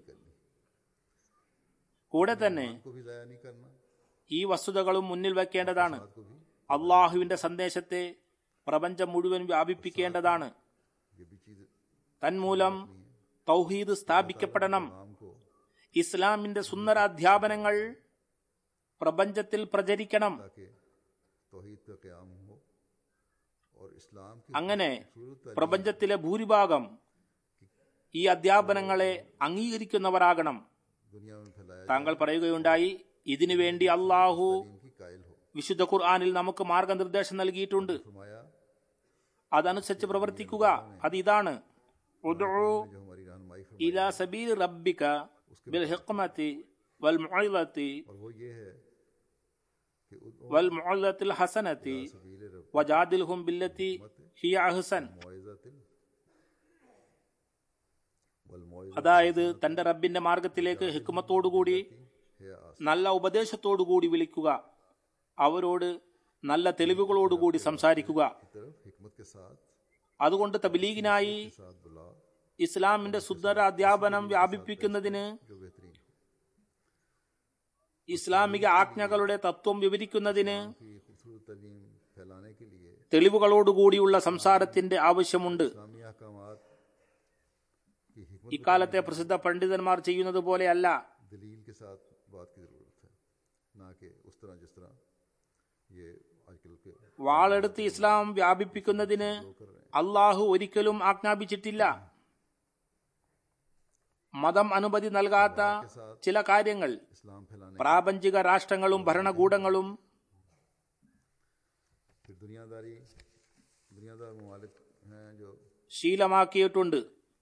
കൂടെ തന്നെ रसूल को भी ज़ाया नहीं करना ഈ വസ്തുതകളും മുന്നിൽ വെക്കേണ്ടതാണ് बात को भी അള്ളാഹുവിന്റെ സന്ദേശത്തെ പ്രപഞ്ചം മുഴുവൻ വ്യാപിപ്പിക്കേണ്ടതാണ് ये भी चीज़ തന്മൂലം തൗഹീദ് സ്ഥാപിക്കപ്പെടണം नाम को ഇസ്ലാമിന്റെ സുന്ദര അധ്യാപനങ്ങൾ പ്രപഞ്ചത്തിൽ പ്രചരിക്കണം ताकि तोहीद का क़याम हो और इस्लाम की അങ്ങനെ खूबसूरत പ്രപഞ്ചത്തിലെ ഭൂരിഭാഗം ഈ അധ്യാപനങ്ങളെ അംഗീകരിക്കുന്നവരാകണം दुनिया में फैलाया താങ്കൾ പറയുകയുണ്ടായി ഇതിനു വേണ്ടി അള്ളാഹു इनकी कायल हो വിശുദ്ധ ഖുർആാനിൽ നമുക്ക് മാർഗനിർദ്ദേശം നൽകിയിട്ടുണ്ട് फरमाया അതനുസരിച്ച് പ്രവർത്തിക്കുക അത് ഇതാണ് ഉദ്ഉ जो हमारी रहनुमाई फरमाई ഇലാ സബീൽ റബ്ബിക ബിൽ ഹിക്മതി വൽ മുഇളതി और वो ये है कि उदउ വൽ മുഇളത്തിൽ ഹസനതി सबील रब വജാദിൽഹും ബില്ലത്തി ഹിയ അഹ്സൻ मुआइज़तिल वल मुआइज़ അതായത് തന്റെ റബ്ബിന്റെ മാർഗത്തിലേക്ക് ഹിക്മത്തോടുകൂടി है आस നല്ല ഉപദേശത്തോടുകൂടി വിളിക്കുക അവരോട് നല്ല തെളിവുകളോടുകൂടി സംസാരിക്കുക की तरफ हिकमत के साथ അതുകൊണ്ട് തബ്ലീഗിനായി के साथ बुला ഇസ്ലാമിന്റെ സുന്ദര അധ്യാപനം വ്യാപിപ്പിക്കുന്നതിന് जो बेहतरीन हो ഇസ്ലാമിക ആജ്ഞകളുടെ തത്വം വിവരിക്കുന്നതിന് की खूबसूरत तलीम फैलाने के लिए തെളിവുകളോടുകൂടിയുള്ള സംസാരത്തിന്റെ ആവശ്യമുണ്ട് इस्लामी अहकामात की हिकमत ഇക്കാലത്തെ പ്രസിദ്ധ പണ്ഡിതന്മാർ ചെയ്യുന്നത് പോലെയല്ല दलील के साथ बात की ज़रूरत है ना कि उस तरह जिस तरह ये आजकल के വാളെടുത്ത് ഇസ്ലാം വ്യാപിപ്പിക്കുന്നതിന് അള്ളാഹു ഒരിക്കലും ആജ്ഞാപിച്ചിട്ടില്ല മതം അനുമതി നൽകാത്ത ചില കാര്യങ്ങൾ इस्लाम फैलाने പ്രാപഞ്ചിക രാഷ്ട്രങ്ങളും ഭരണകൂടങ്ങളും फिर दुनियादारी दुनियादार ममालिक हैं जो ശീലമാക്കിയിട്ടുണ്ട്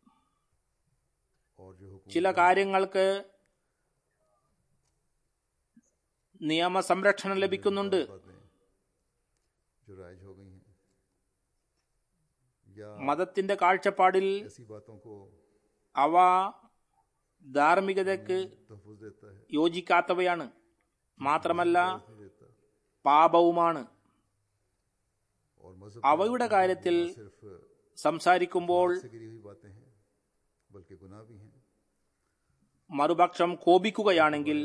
और जो हुकूमत ചില കാര്യങ്ങൾക്ക് നിയമ സംരക്ഷണം ലഭിക്കുന്നുണ്ട് बातें जो राइज हो गई हैं या മതത്തിന്റെ കാഴ്ചപ്പാടിൽ ऐसी बातों को അവ ധാർമ്മികതയ്ക്ക് तहफुज देता है യോജിക്കാത്തവയാണ് മാത്രമല്ല नहीं देता പാപവുമാണ് और मजहब അവയുടെ കാര്യത്തിൽ सिर्फ സംസാരിക്കുമ്പോൾ से गिरी हुई बातें हैं बल्कि गुनाह भी हैं മറുപക്ഷം കോപിക്കുകയാണെങ്കിൽ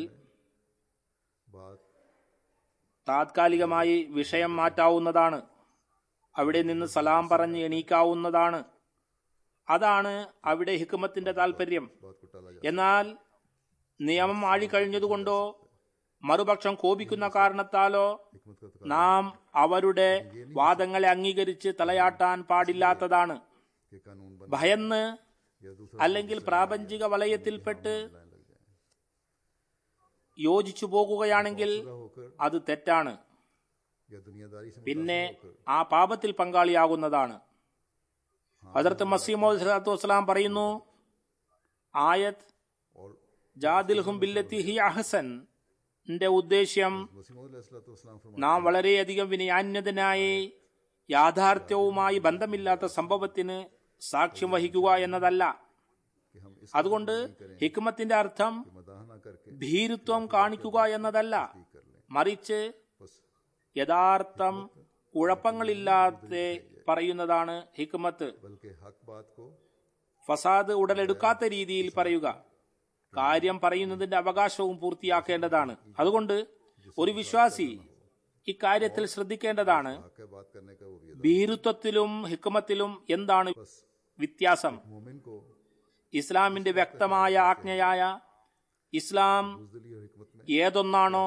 बात താത്കാലികമായി വിഷയം മാറ്റാവുന്നതാണ് അവിടെ നിന്ന് സലാം പറഞ്ഞ് എണീക്കാവുന്നതാണ് അതാണ് അവിടെ ഹിക്മത്തിന്റെ താല്പര്യം बात को टाला जा എന്നാൽ നിയമം ആഴിക്കഴിഞ്ഞതുകൊണ്ടോ മറുപക്ഷം കോപിക്കുന്ന കാരണത്താലോ हिकमत का तकाजा നാം അവരുടെ വാദങ്ങളെ അംഗീകരിച്ച് തലയാട്ടാൻ പാടില്ലാത്തതാണ് के कानून बन ഭയന്ന് या दूसरा അല്ലെങ്കിൽ പ്രാപഞ്ചിക വലയത്തിൽപ്പെട്ട് लाइन लग जाए യോജിച്ചു പോകുകയാണെങ്കിൽ पूरा होकर അത് തെറ്റാണ് या दुनियादारी से പിന്നെ मुतासिर होकर ആ പാപത്തിൽ പങ്കാളിയാകുന്നതാണ് ഹജറത്ത് മസീമോദ് സ്വലാത്തു വസ്സലാം പറയുന്നു ആയത് और ജാദിൽഹും ബില്ലത്തി ഹി അഹസൻ ന്റെ ഉദ്ദേശ്യം वसीम നാം വളരെയധികം വിനയാന്യതനായി യാഥാർത്ഥ്യവുമായി ബന്ധമില്ലാത്ത സംഭവത്തിന് സാക്ഷ്യം വഹിക്കുക എന്നതല്ല कि हम इस അതുകൊണ്ട് ഹിക്മത്തിന്റെ അർത്ഥം मदाह ना करके ഭീരുത്വം കാണിക്കുക എന്നതല്ല कर लें മറിച്ച് बस യഥാർത്ഥം കുഴപ്പങ്ങളില്ലാതെ പറയുന്നതാണ് ഹിക്മത്ത് बल्कि हक बात को ഫസാദ് ഉടലെടുക്കാത്ത രീതിയിൽ പറയുക കാര്യം പറയുന്നതിന്റെ അവകാശവും പൂർത്തിയാക്കേണ്ടതാണ് അതുകൊണ്ട് ഒരു വിശ്വാസി ഇക്കാര്യത്തിൽ ശ്രദ്ധിക്കേണ്ടതാണ് हक है बात करने का वो भी अदा ഭീരുത്വത്തിലും ഹിക്മത്തിലും എന്താണ് बस വ്യത്യാസം मोमिन को ഇസ്ലാമിന്റെ വ്യക്തമായ ആജ്ഞയായ ഇസ്ലാം बुजदली और हिकमत में ഏതൊന്നാണോ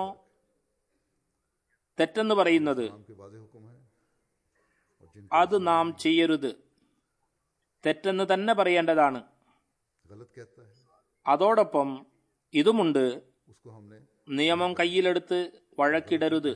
തെറ്റെന്ന് പറയുന്നത് नाम के वादे हुक्म है और जिन അത് നാം ചെയ്യരുത് തെറ്റെന്ന് തന്നെ പറയേണ്ടതാണ് गलत कहता है അതോടൊപ്പം ഇതുമുണ്ട് उसको हमने നിയമം കയ്യിലെടുത്ത് വഴക്കിടരുത്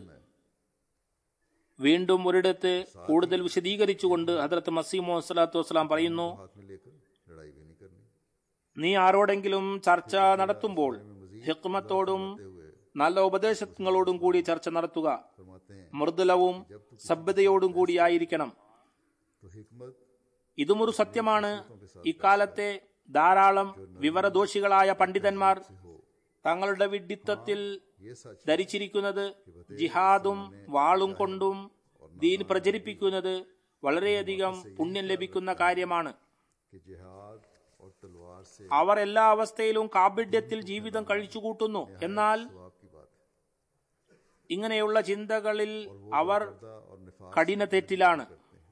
വീണ്ടും ഒരിടത്ത് കൂടുതൽ വിശദീകരിച്ചുകൊണ്ട് ഹദ്രത്ത് മസീമോ സ്വലാത്തു വസ്സലാം പറയുന്നു हाथ में लेकर लड़ाई भी नहीं करनी നീ ആരോടെങ്കിലും ചർച്ച നടത്തുമ്പോൾ ഹിക്മത്തോടും हुए നല്ല ഉപദേശങ്ങളോടും കൂടി ചർച്ച നടത്തുക फरमाते हैं മൃദുലവും സഭ്യതയോടും കൂടിയായിരിക്കണം तो हिकमत ഇതുമൊരു സത്യമാണ് ഇക്കാലത്തെ ധാരാളം വിവരദോഷികളായ പണ്ഡിതന്മാർ हो തങ്ങളുടെ വിഡിത്തത്തിൽ ये सच ധരിച്ചിരിക്കുന്നത് ജിഹാദും വാളും കൊണ്ടും ദീൻ പ്രചരിപ്പിക്കുന്നത് വളരെയധികം പുണ്യം ലഭിക്കുന്ന കാര്യമാണ് कि जिहाद और तलवार से അവർ എല്ലാ അവസ്ഥയിലും കാപഢ്യത്തിൽ ജീവിതം കഴിച്ചുകൂട്ടുന്നു എന്നാൽ सवाब की बात है ഇങ്ങനെയുള്ള ചിന്തകളിൽ അവർ पर्दा और निफाक കഠിന തെറ്റിലാണ്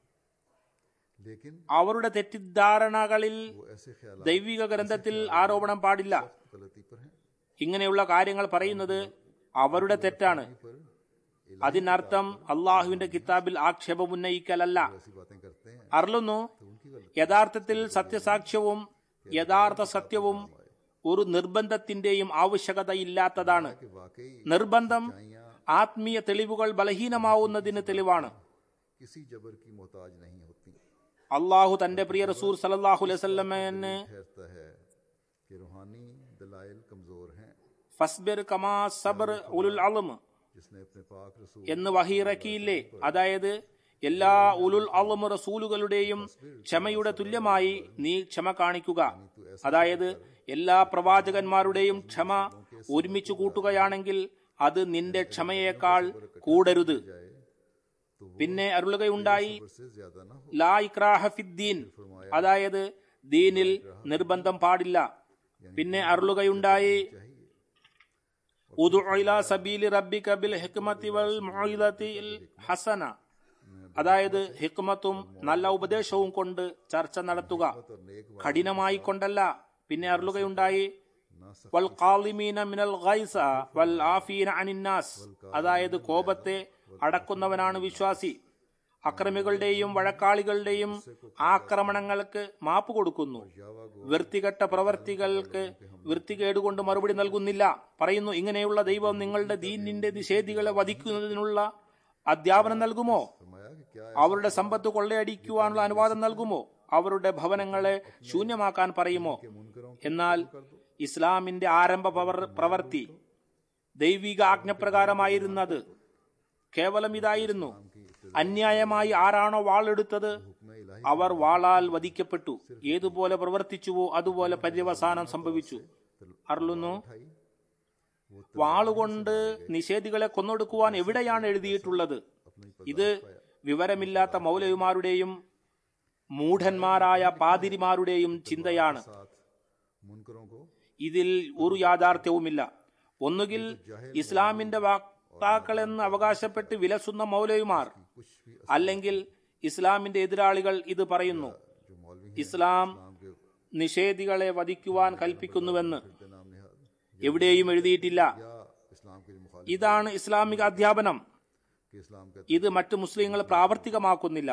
लेकिन അവരുടെ തെറ്റിദ്ധാരണകളിൽ वो ऐसे ख्याल ദൈവിക ഗ്രന്ഥത്തിൽ ആരോപണം പാടില്ല गलती पर हैं ഇങ്ങനെയുള്ള കാര്യങ്ങൾ പറയുന്നത് അവരുടെ തെറ്റാണ് पर അതിനർത്ഥം അള്ളാഹുവിന്റെ കിതാബിൽ ആക്ഷേപം ഉന്നയിക്കലല്ല ऐसी बातें करते हैं അർലുന്നു उनकी गलती യഥാർത്ഥത്തിൽ സത്യസാക്ഷ്യവും യഥാർത്ഥ സത്യവും ഒരു നിർബന്ധത്തിന്റെയും ആവശ്യകതയില്ലാത്തതാണ് कि वाकई നിർബന്ധം ആത്മീയ തെളിവുകൾ ബലഹീനമാവുന്നതിന് തെളിവാണ് किसी जबर की मोहताज नहीं होती അള്ളാഹു തന്റെ പ്രിയ റസൂൽ സലല്ലാഹു അലൈവല്ലമന് ठहरता है कि रूहानी दलाइल कमजोर हैं ഫസ്ബിർ കമാ സബർ ഉലുൽ അളും जिसने अपने पाक रसूल എന്ന് വഹീറക്കിയില്ലേ അതായത് എല്ലാ ഉലുൽ അളും റസൂലുകളുടെയും ക്ഷമയുടെ തുല്യമായി നീ ക്ഷമ കാണിക്കുക അതായത് എല്ലാ പ്രവാചകന്മാരുടെയും ക്ഷമ ഒരുമിച്ച് കൂട്ടുകയാണെങ്കിൽ അത് നിന്റെ ക്ഷമയേക്കാൾ കൂടരുത് പിന്നെ അരുളുകയുണ്ടായി से ज्यादा ना हो ലാ ഇക്രാഹ ഫിദ്ദീൻ അതായത് ദീനിൽ നിർബന്ധം പാടില്ല പിന്നെ അരുളുകയുണ്ടായി ഉദു ഇലാ സബീലി റബ്ബിക ബിൽ ഹിക്മതി വൽ മുഇദതിൽ ഹസന അതായത് ഹിക്മത്തും നല്ല ഉപദേശവും കൊണ്ട് ചർച്ച നടത്തുക और नेक കഠിനമായി കൊണ്ടല്ല പിന്നെ അരുളുകയുണ്ടായി ना सक വൽ ഖാലിമീന മിനൽ ഗൈസ വൽ ആഫീന അനിന്നാസ് അതായത് കോപത്തെ അടക്കുന്നവനാണ് വിശ്വാസി അക്രമികളുടെയും വഴക്കാളികളുടെയും ആക്രമണങ്ങൾക്ക് മാപ്പ് കൊടുക്കുന്നു വൃത്തികെട്ട പ്രവർത്തികൾക്ക് വൃത്തികേടുകൊണ്ട് മറുപടി നൽകുന്നില്ല പറയുന്നു ഇങ്ങനെയുള്ള ദൈവം നിങ്ങളുടെ ദീനിന്റെ നിഷേധികളെ വധിക്കുന്നതിനുള്ള അധ്യാപനം നൽകുമോ फरमाया कि क्या അവരുടെ സമ്പത്ത് കൊള്ളയടിക്കുവാനുള്ള അനുവാദം നൽകുമോ അവരുടെ ഭവനങ്ങളെ ശൂന്യമാക്കാൻ പറയുമോ എന്നാൽ ഇസ്ലാമിന്റെ ആരംഭ പവർ- പ്രവൃത്തി ദൈവിക ആജ്ഞപ്രകാരമായിരുന്നത് കേവലം ഇതായിരുന്നു അന്യായമായി ആരാണോ വാളെടുത്തത് അവർ വാളാൽ വധിക്കപ്പെട്ടു ഏതുപോലെ പ്രവർത്തിച്ചുവോ അതുപോലെ പര്യവസാനം സംഭവിച്ചു അർലുന്നു उठाई वो വാളുകൊണ്ട് നിഷേധികളെ കൊന്നൊടുക്കുവാൻ എവിടെയാണ് എഴുതിയിട്ടുള്ളത് अपनी ഇത് വിവരമില്ലാത്ത മൗലവിമാരുടെയും മൂഢന്മാരായ പാതിരിമാരുടെയും ചിന്തയാണ് साथ मुनकरों को ഇതിൽ ഒരു യാഥാർത്ഥ്യവുമില്ല ഒന്നുകിൽ ഇസ്ലാമിന്റെ വക്താക്കളെന്ന് അവകാശപ്പെട്ട് വിലസുന്ന മൗലവിമാർ कुछ भी അല്ലെങ്കിൽ ഇസ്ലാമിന്റെ എതിരാളികൾ ഇത് പറയുന്നു जो मौलवी ഇസ്ലാം इस्लाम के നിഷേധികളെ വധിക്കുവാൻ കൽപ്പിക്കുന്നുവെന്ന് फिरते नाम निहाद എവിടെയും എഴുതിയിട്ടില്ല या इस्लाम के मुखालिफ ഇതാണ് ഇസ്ലാമിക അധ്യാപനം के इस्लाम का ഇത് മറ്റു മുസ്ലിങ്ങൾ പ്രാവർത്തികമാക്കുന്നില്ല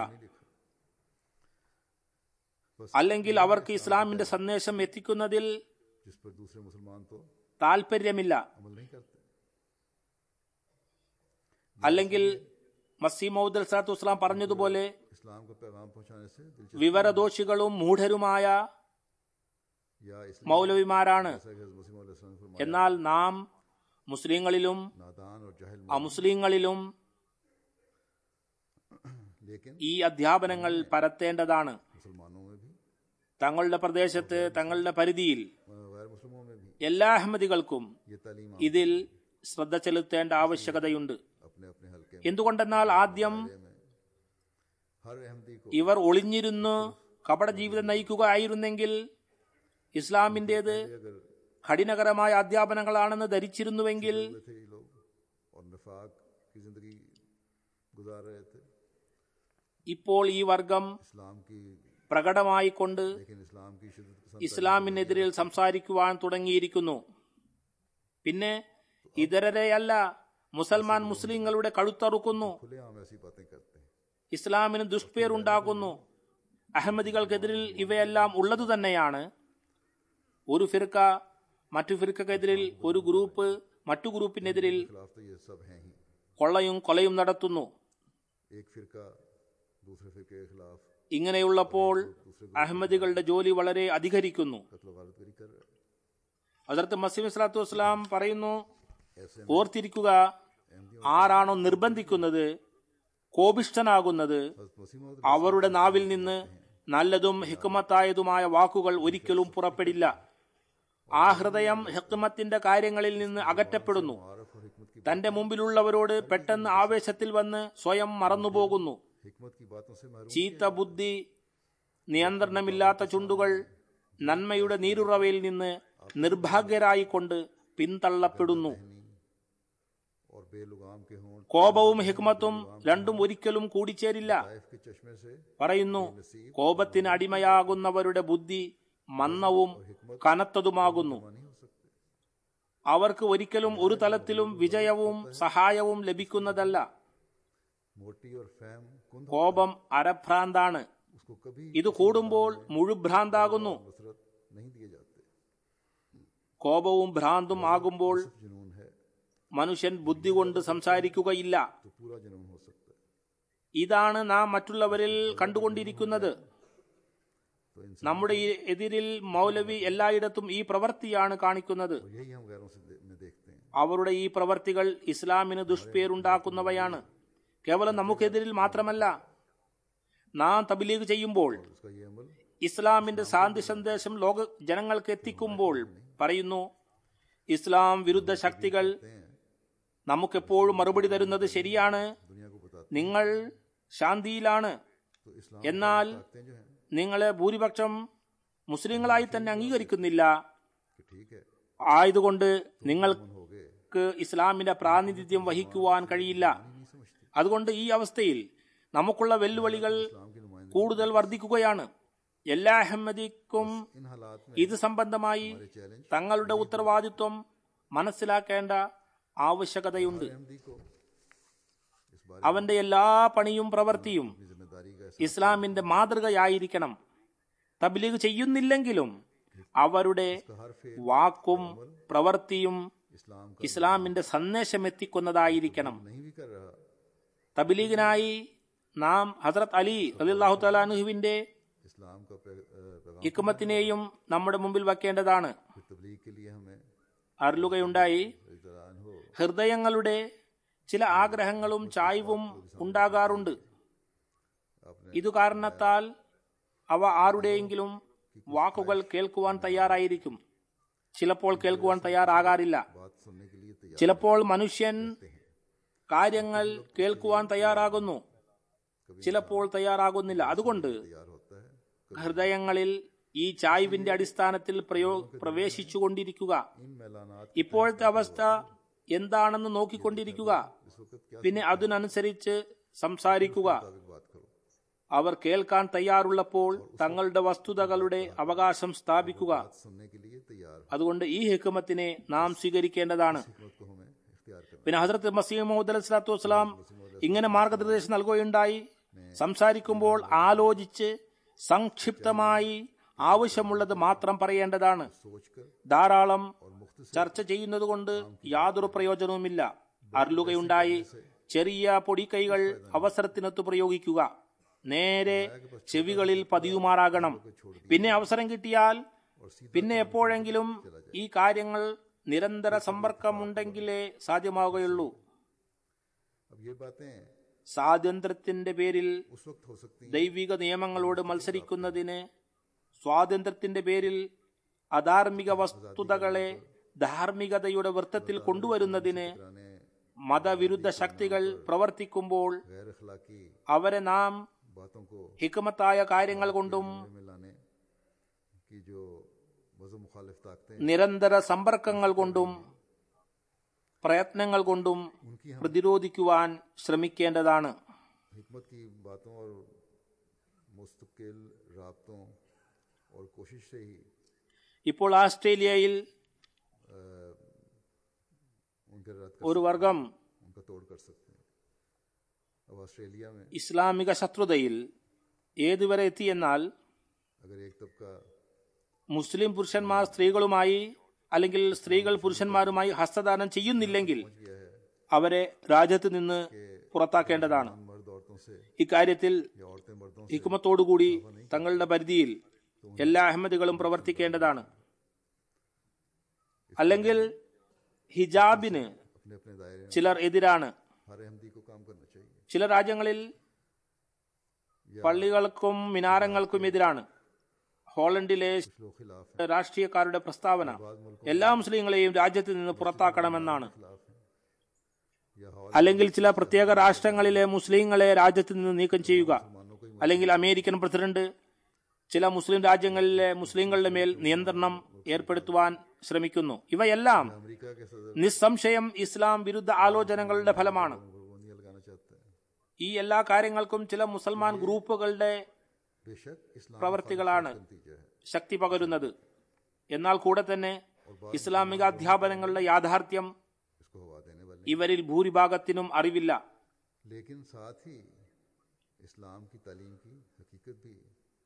അല്ലെങ്കിൽ അവർക്ക് ഇസ്ലാമിന്റെ സന്ദേശം എത്തിക്കുന്നതിൽ जिस पर दूसरे मुसलमान तो താല്പര്യമില്ല अमल नहीं करते അല്ലെങ്കിൽ മസീമൌദ് അൽസാത്തു വസ്ലാം പറഞ്ഞതുപോലെ इस्लाम का पैगाम पहुंचाने से दिलचस्प വിവരദോഷികളും മൂഢരുമായ या इसलिए മൗലവിമാരാണ് जैसा कि हज़रत मसीह मौला सल्लल्लाहु अलैहि वसल्लम എന്നാൽ നാം മുസ്ലിങ്ങളിലും नादान और जहल അമുസ്ലിങ്ങളിലും लेकिन ഈ അധ്യാപനങ്ങൾ പരത്തേണ്ടതാണ് मुसलमानों में भी തങ്ങളുടെ പ്രദേശത്ത് തങ്ങളുടെ പരിധിയിൽ गैर मुस्लिमों में भी എല്ലാ അഹമ്മദികൾക്കും ये तालीम ഇതിൽ ശ്രദ്ധ ചെലുത്തേണ്ട ആവശ്യകതയുണ്ട് अपने अपने हल्के എന്തുകൊണ്ടെന്നാൽ ആദ്യം में हर अहमदी को ഇവർ ഒളിഞ്ഞിരുന്ന് കപട ജീവിതം നയിക്കുകയായിരുന്നെങ്കിൽ ഇസ്ലാമിന്റേത് अगर കഠിനകരമായ അധ്യാപനങ്ങളാണെന്ന് ധരിച്ചിരുന്നുവെങ്കിൽ हुए थे ये लोग और नफाक की जिंदगी गुजार रहे थे ഇപ്പോൾ ഈ വർഗം इस्लाम की പ്രകടമായിക്കൊണ്ട് लेकिन इस्लाम की शिद्दत पसंद ഇസ്ലാമിനെതിരിൽ സംസാരിക്കുവാൻ തുടങ്ങിയിരിക്കുന്നു പിന്നെ ഇതരരെയല്ല മുസൽമാൻ മുസ്ലിങ്ങളുടെ കഴുത്തറുക്കുന്നു खुलेआम ऐसी बातें करते हैं ഇസ്ലാമിന് ദുഷ്പേരുണ്ടാക്കുന്നു അഹമ്മദികൾക്കെതിരിൽ ഇവയെല്ലാം ഉള്ളതു തന്നെയാണ് ഒരു ഫിർക്ക മറ്റു ഫിർക്കെതിരിൽ ഒരു ഗ്രൂപ്പ് മറ്റു ഗ്രൂപ്പിനെതിരിൽ खिलाफ तो ये सब हैं ही കൊള്ളയും കൊലയും നടത്തുന്നു एक फिरका दूसरे फिरके के खिलाफ ഇങ്ങനെയുള്ളപ്പോൾ അഹമ്മദികളുടെ ജോലി വളരെ അധികരിക്കുന്നു कत्ल वारतगरी कर रहे हैं ഹസരത്ത് മസീം സ്വലാത്തു വസ്സലാം പറയുന്നു ऐसे में ഓർത്തിരിക്കുക ആരാണോ നിർബന്ധിക്കുന്നത് കോപിഷ്ഠനാകുന്നത് हज़रत मसीह मौद അവരുടെ നാവിൽ നിന്ന് നല്ലതും ഹിക്കുമത്തായതുമായ വാക്കുകൾ ഒരിക്കലും പുറപ്പെടില്ല ആ ഹൃദയം ഹിക്കുമത്തിന്റെ കാര്യങ്ങളിൽ നിന്ന് അകറ്റപ്പെടുന്നു आरफ और हिकमत की തന്റെ മുമ്പിലുള്ളവരോട് പെട്ടെന്ന് ആവേശത്തിൽ വന്ന് സ്വയം മറന്നുപോകുന്നു हिकमत की बातों से महरूम ചീത്ത ബുദ്ധി നിയന്ത്രണമില്ലാത്ത ചുണ്ടുകൾ നന്മയുടെ നീരുറവയിൽ നിന്ന് നിർഭാഗ്യരായിക്കൊണ്ട് പിന്തള്ളപ്പെടുന്നു और बेलुगाम के होंठ കോപവും ഹിക്മത്തും രണ്ടും ഒരിക്കലും കൂടിച്ചേരില്ല ताइफ के चश्मे से പറയുന്നു കോപത്തിന് അടിമയാകുന്നവരുടെ ബുദ്ധി മന്നവും കനത്തതുമാകുന്നു नहीं हो सकते അവർക്ക് ഒരിക്കലും ഒരു തലത്തിലും വിജയവും സഹായവും ലഭിക്കുന്നതല്ല मोटी और फैम कुंद കോപം അരഭ്രാന്താണ് उसको कभी ഇത് കൂടുമ്പോൾ മുഴുഭ്രാന്താകുന്നു नुसरत नहीं दिए जाते കോപവും ഭ്രാന്തും ആകുമ്പോൾ जुनून है മനുഷ്യൻ ബുദ്ധി കൊണ്ട് സംസാരിക്കുകയില്ല तो पूरा जुनून हो सकता है ഇതാണ് നാം മറ്റുള്ളവരിൽ കണ്ടുകൊണ്ടിരിക്കുന്നത് तो इंसान നമ്മുടെ ഈ എതിരിൽ മൗലവി എല്ലായിടത്തും ഈ പ്രവൃത്തിയാണ് കാണിക്കുന്നത് और यही हम गैरों से दे, में देखते हैं അവരുടെ ഈ പ്രവർത്തികൾ ഇസ്ലാമിന് ദുഷ്പേരുണ്ടാക്കുന്നവയാണ് കേവലം നമുക്കെതിരിൽ മാത്രമല്ല നാം തബ്ലീഗ് ചെയ്യുമ്പോൾ उसका ये अमल ഇസ്ലാമിന്റെ ശാന്തി സന്ദേശം ലോക ജനങ്ങൾക്ക് എത്തിക്കുമ്പോൾ പറയുന്നു ഇസ്ലാം വിരുദ്ധ ശക്തികൾ हैं നമുക്കെപ്പോഴും മറുപടി തരുന്നത് ശരിയാണ് दुनिया को बताते നിങ്ങൾ ശാന്തിയിലാണ് तो इस्लाम എന്നാൽ ताकतें जो हैं നിങ്ങളെ ഭൂരിപക്ഷം മുസ്ലിങ്ങളായി തന്നെ അംഗീകരിക്കുന്നില്ല कि ठीक है ആയതുകൊണ്ട് നിങ്ങൾക്ക് मन हो गए ഇസ്ലാമിന്റെ പ്രാതിനിധ്യം വഹിക്കുവാൻ കഴിയില്ല नहीं समझते അതുകൊണ്ട് ഈ അവസ്ഥയിൽ നമുക്കുള്ള വെല്ലുവിളികൾ इस्लाम की नुमाइंदगी കൂടുതൽ വർദ്ധിക്കുകയാണ് എല്ലാ അഹമ്മദിക്കും इन हालात में ഇത് സംബന്ധമായി हमारे चैलेंज തങ്ങളുടെ ഉത്തരവാദിത്വം മനസ്സിലാക്കേണ്ട ആവശ്യകതയുണ്ട് अहमदी को इस बारे അവന്റെ എല്ലാ പണിയും പ്രവൃത്തിയും अपनी जिम्मेदारी का एहसास ഇസ്ലാമിന്റെ മാതൃകയായിരിക്കണം തബ്ലീഗ് ചെയ്യുന്നില്ലെങ്കിലും അവരുടെ का हर फेल വാക്കും പ്രവൃത്തിയും इस्लाम का ഇസ്ലാമിന്റെ സന്ദേശം എത്തിക്കുന്നതായിരിക്കണം नहीं भी कर रहा തബ്ലീഗിനായി നാം ഹസ്രത് അലി റലിള്ളാഹു തലാനുഹുവിന്റെ इस्लाम का पे- अ, पैगाम ഹിക്മത്തിനെയും നമ്മുടെ മുമ്പിൽ വെക്കേണ്ടതാണ് फिर तबलीग के लिए हमें അരുളുകയുണ്ടായി इजरान हो ഹൃദയങ്ങളുടെ ചില ആഗ്രഹങ്ങളും ചായ്വും ഉണ്ടാകാറുണ്ട് आपने ഇതു കാരണത്താൽ അവ ആരുടെയെങ്കിലും വാക്കുകൾ കേൾക്കുവാൻ തയ്യാറായിരിക്കും ചിലപ്പോൾ കേൾക്കുവാൻ തയ്യാറാകാറില്ല बात सुनने के लिए तैयार ചിലപ്പോൾ മനുഷ്യൻ കാര്യങ്ങൾ കേൾക്കുവാൻ തയ്യാറാകുന്നു ചിലപ്പോൾ തയ്യാറാകുന്നില്ല അതുകൊണ്ട് तैयार होता है ഹൃദയങ്ങളിൽ ഈ ചായ്വിന്റെ അടിസ്ഥാനത്തിൽ പ്രയോ പ്രവേശിച്ചുകൊണ്ടിരിക്കുക इन मैलानात ഇപ്പോഴത്തെ അവസ്ഥ എന്താണെന്ന് നോക്കിക്കൊണ്ടിരിക്കുക इस वक्त क्या പിന്നെ അതിനനുസരിച്ച് സംസാരിക്കുക मुताबिक बात करो അവർ കേൾക്കാൻ തയ്യാറുള്ളപ്പോൾ തങ്ങളുടെ വസ്തുതകളുടെ അവകാശം സ്ഥാപിക്കുക बात सुनने के लिए तैयार हो അതുകൊണ്ട് ഈ ഹിക്കുമത്തിനെ നാം സ്വീകരിക്കേണ്ടതാണ് हिकमत को हमें इख्तियार करना പിന്നെ ഹസരത്ത് മസീം മുഹമ്മദ് അലൈഹി സ്വലാത്തു വസ്സലാം ഇങ്ങനെ മാർഗനിർദ്ദേശം നൽകുകയുണ്ടായി സംസാരിക്കുമ്പോൾ ആലോചിച്ച് സംക്ഷിപ്തമായി ആവശ്യമുള്ളത് മാത്രം പറയേണ്ടതാണ് सोच कर ധാരാളം और मुख्त ചർച്ച ചെയ്യുന്നത് കൊണ്ട് യാതൊരു പ്രയോജനവുമില്ല അരുളുകയുണ്ടായി ചെറിയ പൊടിക്കൈകൾ അവസരത്തിനൊത്ത് പ്രയോഗിക്കുക നേരെ ചെവികളിൽ പതിയുമാറാകണം പിന്നെ അവസരം കിട്ടിയാൽ പിന്നെ എപ്പോഴെങ്കിലും ഈ കാര്യങ്ങൾ നിരന്തര സമ്പർക്കമുണ്ടെങ്കിലേ സാധ്യമാവുകയുള്ളൂ अब ये बातें സ്വാതന്ത്ര്യത്തിന്റെ പേരിൽ उस वक्त हो सकती ദൈവിക നിയമങ്ങളോട് മത്സരിക്കുന്നതിന് സ്വാതന്ത്ര്യത്തിന്റെ പേരിൽ അധാർമിക വസ്തുതകളെ ധാർമ്മികതയുടെ വൃത്തത്തിൽ കൊണ്ടുവരുന്നതിന് हैं മതവിരുദ്ധ ശക്തികൾ പ്രവർത്തിക്കുമ്പോൾ गैर अखलाकी അവരെ നാം बातों को ഹിക്മത്തായ കാര്യങ്ങൾ കൊണ്ടും में लाने की जो वजह मुखालिफ ताकतें നിരന്തര സമ്പർക്കങ്ങൾ കൊണ്ടും പ്രയത്നങ്ങൾ കൊണ്ടും उनकी हम പ്രതിരോധിക്കുവാൻ ശ്രമിക്കേണ്ടതാണ് हिकमत की बातों और मुस्तकिल रबतों और कोशिश से ही ഇപ്പോൾ ആസ്ട്രേലിയയിൽ उनके रद्द कर ഒരു വർഗം उनका तोड़ कर सकते हैं अब ऑस्ट्रेलिया में ഇസ്ലാമിക ശത്രുതയിൽ ഏതുവരെ എത്തിയെന്നാൽ अगर एक तबका മുസ്ലിം പുരുഷന്മാർ സ്ത്രീകളുമായി അല്ലെങ്കിൽ സ്ത്രീകൾ പുരുഷന്മാരുമായി ഹസ്തദാനം ചെയ്യുന്നില്ലെങ്കിൽ गया है അവരെ രാജ്യത്ത് നിന്ന് പുറത്താക്കേണ്ടതാണ് मर्द औरतों से ഇക്കാര്യത്തിൽ या औरतें मर्दों से ഹിക്കുമത്തോടുകൂടി തങ്ങളുടെ പരിധിയിൽ എല്ലാ അഹമ്മദികളും പ്രവർത്തിക്കേണ്ടതാണ് അല്ലെങ്കിൽ ഹിജാബിന് अपने अपने दायरे में ചിലർ എതിരാണ് हर अहमदी को काम करना चाहिए ചില രാജ്യങ്ങളിൽ പള്ളികൾക്കും മിനാരങ്ങൾക്കും എതിരാണ് ഹോളണ്ടിലെ कुछ लोग खिलाफ हैं രാഷ്ട്രീയക്കാരുടെ പ്രസ്താവന എല്ലാ മുസ്ലിങ്ങളെയും രാജ്യത്ത് നിന്ന് പുറത്താക്കണമെന്നാണ് खिलाफ हैं या हॉल അല്ലെങ്കിൽ ചില പ്രത്യേക രാഷ്ട്രങ്ങളിലെ മുസ്ലിങ്ങളെ രാജ്യത്ത് നിന്ന് നീക്കം ചെയ്യുക मुसलमानों को ही അല്ലെങ്കിൽ അമേരിക്കൻ പ്രസിഡന്റ് ചില മുസ്ലിം രാജ്യങ്ങളിലെ മുസ്ലിങ്ങളുടെ മേൽ നിയന്ത്രണം ഏർപ്പെടുത്തുവാൻ ശ്രമിക്കുന്നു ഇവയെല്ലാം अमेरिका के सदर നിസ്സംശയം ഇസ്ലാം വിരുദ്ധ ആലോചനകളുടെ ഫലമാണ് को नहीं लगाना चाहते हैं ഈ എല്ലാ കാര്യങ്ങൾക്കും ചില മുസൽമാൻ ഗ്രൂപ്പുകളുടെ बेशक इस्लाम പ്രവർത്തികളാണ് का नतीजा है ശക്തി പകരുന്നത് എന്നാൽ കൂടെ തന്നെ ഇസ്ലാമിക അധ്യാപനങ്ങളുടെ യാഥാർത്ഥ്യം इसको हवा देने वाले ഇവരിൽ ഭൂരിഭാഗത്തിനും അറിവില്ല लेकिन साथ ही इस्लाम की तालीम की हकीकत भी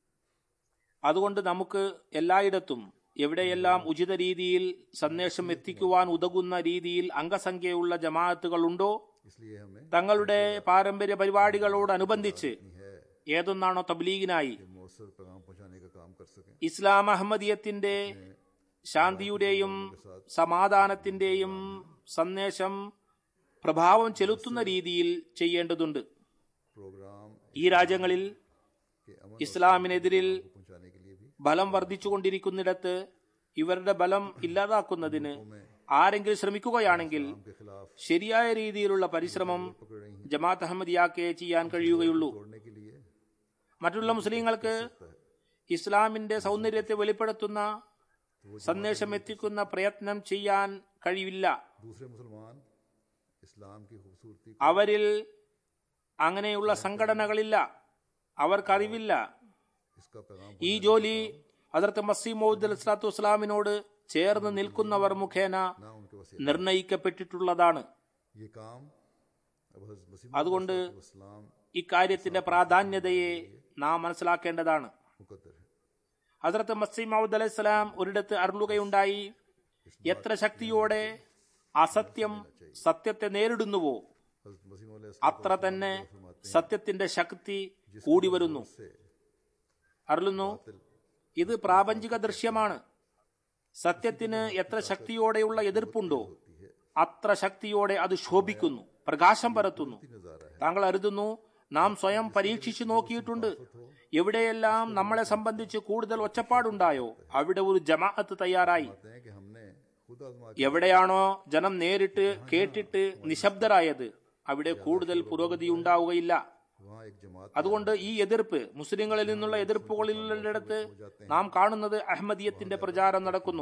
അതുകൊണ്ട് നമുക്ക് എല്ലായിടത്തും എവിടെയെല്ലാം ഉചിത രീതിയിൽ സന്ദേശം എത്തിക്കുവാൻ ഉതകുന്ന രീതിയിൽ അംഗസംഖ്യയുള്ള ജമാഅത്തുകളുണ്ടോ इसलिए हमें തങ്ങളുടെ പാരമ്പര്യ പരിപാടികളോടനുബന്ധിച്ച് है ഏതൊന്നാണോ തബ്ലീഗിനായി कि मौसर पैगाम पहुंचाने का काम कर सकें ഇസ്ലാം അഹമ്മദിയത്തിന്റെ ശാന്തിയുടെയും സമാധാനത്തിന്റെയും സന്ദേശം പ്രഭാവം ചെലുത്തുന്ന രീതിയിൽ ചെയ്യേണ്ടതുണ്ട് प्रोग्राम ഈ രാജ്യങ്ങളിൽ के अमल ഇസ്ലാമിനെതിരിൽ को पहुंचाने के लिए भी ബലം വർദ്ധിച്ചുകൊണ്ടിരിക്കുന്നിടത്ത് ഇവരുടെ ബലം ഇല്ലാതാക്കുന്നതിന് ആരെങ്കിലും ശ്രമിക്കുകയാണെങ്കിൽ के खिलाफ ശരിയായ രീതിയിലുള്ള പരിശ്രമം ജമാഅത്ത് അഹമ്മദിയാക്കെ ചെയ്യാൻ കഴിയുകയുള്ളൂ तोड़ने के लिए മറ്റുള്ള മുസ്ലിങ്ങൾക്ക് ഇസ്ലാമിന്റെ സൗന്ദര്യത്തെ വെളിപ്പെടുത്തുന്ന സന്ദേശം എത്തിക്കുന്ന പ്രയത്നം ചെയ്യാൻ കഴിയില്ല दूसरे मुसलमान इस्लाम की खूबसूरती को അവരിൽ അങ്ങനെയുള്ള സംഘടനകളില്ല അവർക്കറിവില്ല इसका पैगाम ഈ ജോലി ഹസരത്ത് മസീമോദ് അലൈഹിസ്ലാത്തു വസ്സലാമിനോട് ചേർന്ന് നിൽക്കുന്നവർ മുഖേന ना उनके वसी നിർണയിക്കപ്പെട്ടിട്ടുള്ളതാണ് ये काम अब हज़रत मसीह അതുകൊണ്ട് इस्लाम ഇക്കാര്യത്തിന്റെ പ്രാധാന്യതയെ നാം മനസ്സിലാക്കേണ്ടതാണ് मुकद्दर है ഹസരത്ത് മസീമൗദ് അലൈഹിസ്സലാം ഒരിടത്ത് അരുളുകയുണ്ടായി എത്ര ശക്തിയോടെ അസത്യം സത്യത്തെ നേരിടുന്നുവോ हज़रत मसीह അത്ര തന്നെ സത്യത്തിന്റെ ശക്തി കൂടി വരുന്നു से അരുളുന്നു ഇത് പ്രാപഞ്ചിക ദൃശ്യമാണ് സത്യത്തിന് എത്ര ശക്തിയോടെയുള്ള എതിർപ്പുണ്ടോ അത്ര ശക്തിയോടെ അത് ശോഭിക്കുന്നു പ്രകാശം പരത്തുന്നു नज़ारा है താങ്കൾ അരുതുന്നു നാം സ്വയം പരീക്ഷിച്ചു നോക്കിയിട്ടുണ്ട് എവിടെയെല്ലാം നമ്മളെ സംബന്ധിച്ച് കൂടുതൽ ഒച്ചപ്പാടുണ്ടായോ അവിടെ ഒരു ജമാഅത്ത് തയ്യാറായി कहते हैं कि हमने खुद आजमा എവിടെയാണോ ജനം നേരിട്ട് കേട്ടിട്ട് നിശബ്ദരായത് അവിടെ കൂടുതൽ പുരോഗതി ഉണ്ടാവുകയില്ല वहाँ एक जमात അതുകൊണ്ട് ഈ എതിർപ്പ് മുസ്ലിങ്ങളിൽ നിന്നുള്ള എതിർപ്പുകളിലുള്ളിടത്ത് നാം കാണുന്നത് അഹമ്മദീയത്തിന്റെ പ്രചാരം നടക്കുന്നു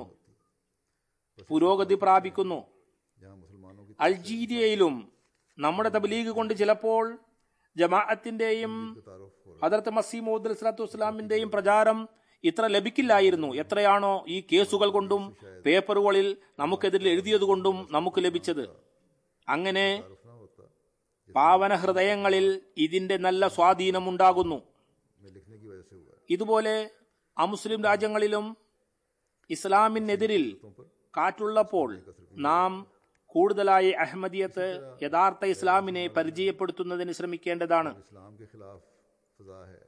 പുരോഗതി പ്രാപിക്കുന്നു जहाँ मुसलमानों की അൾജീരിയയിലും നമ്മുടെ തബ്ലീഗ് കൊണ്ട് ചിലപ്പോൾ ജമാഅത്തിന്റെയും तारुफ हो ഹദർത്ത് മസീമോദ് സ്വലാത്തു വസ്സലാമിന്റെയും പ്രചാരം ഇത്ര ലഭിക്കില്ലായിരുന്നു എത്രയാണോ ഈ കേസുകൾ കൊണ്ടും പേപ്പറുകളിൽ നമുക്കെതിരിൽ എഴുതിയത് കൊണ്ടും നമുക്ക് ലഭിച്ചത് അങ്ങനെ तारुफ ना होता പാവന ഹൃദയങ്ങളിൽ ഇതിന്റെ നല്ല സ്വാധീനമുണ്ടാകുന്നു में लिखने की वजह से हुआ है ഇതുപോലെ അമുസ്ലിം രാജ്യങ്ങളിലും ഇസ്ലാമിനെതിരിൽ കാറ്റുള്ളപ്പോൾ നാം കൂടുതലായി അഹമ്മദിയത്ത് യഥാർത്ഥ ഇസ്ലാമിനെ പരിചയപ്പെടുത്തുന്നതിന് ശ്രമിക്കേണ്ടതാണ് इस्लाम के खिलाफ फजा है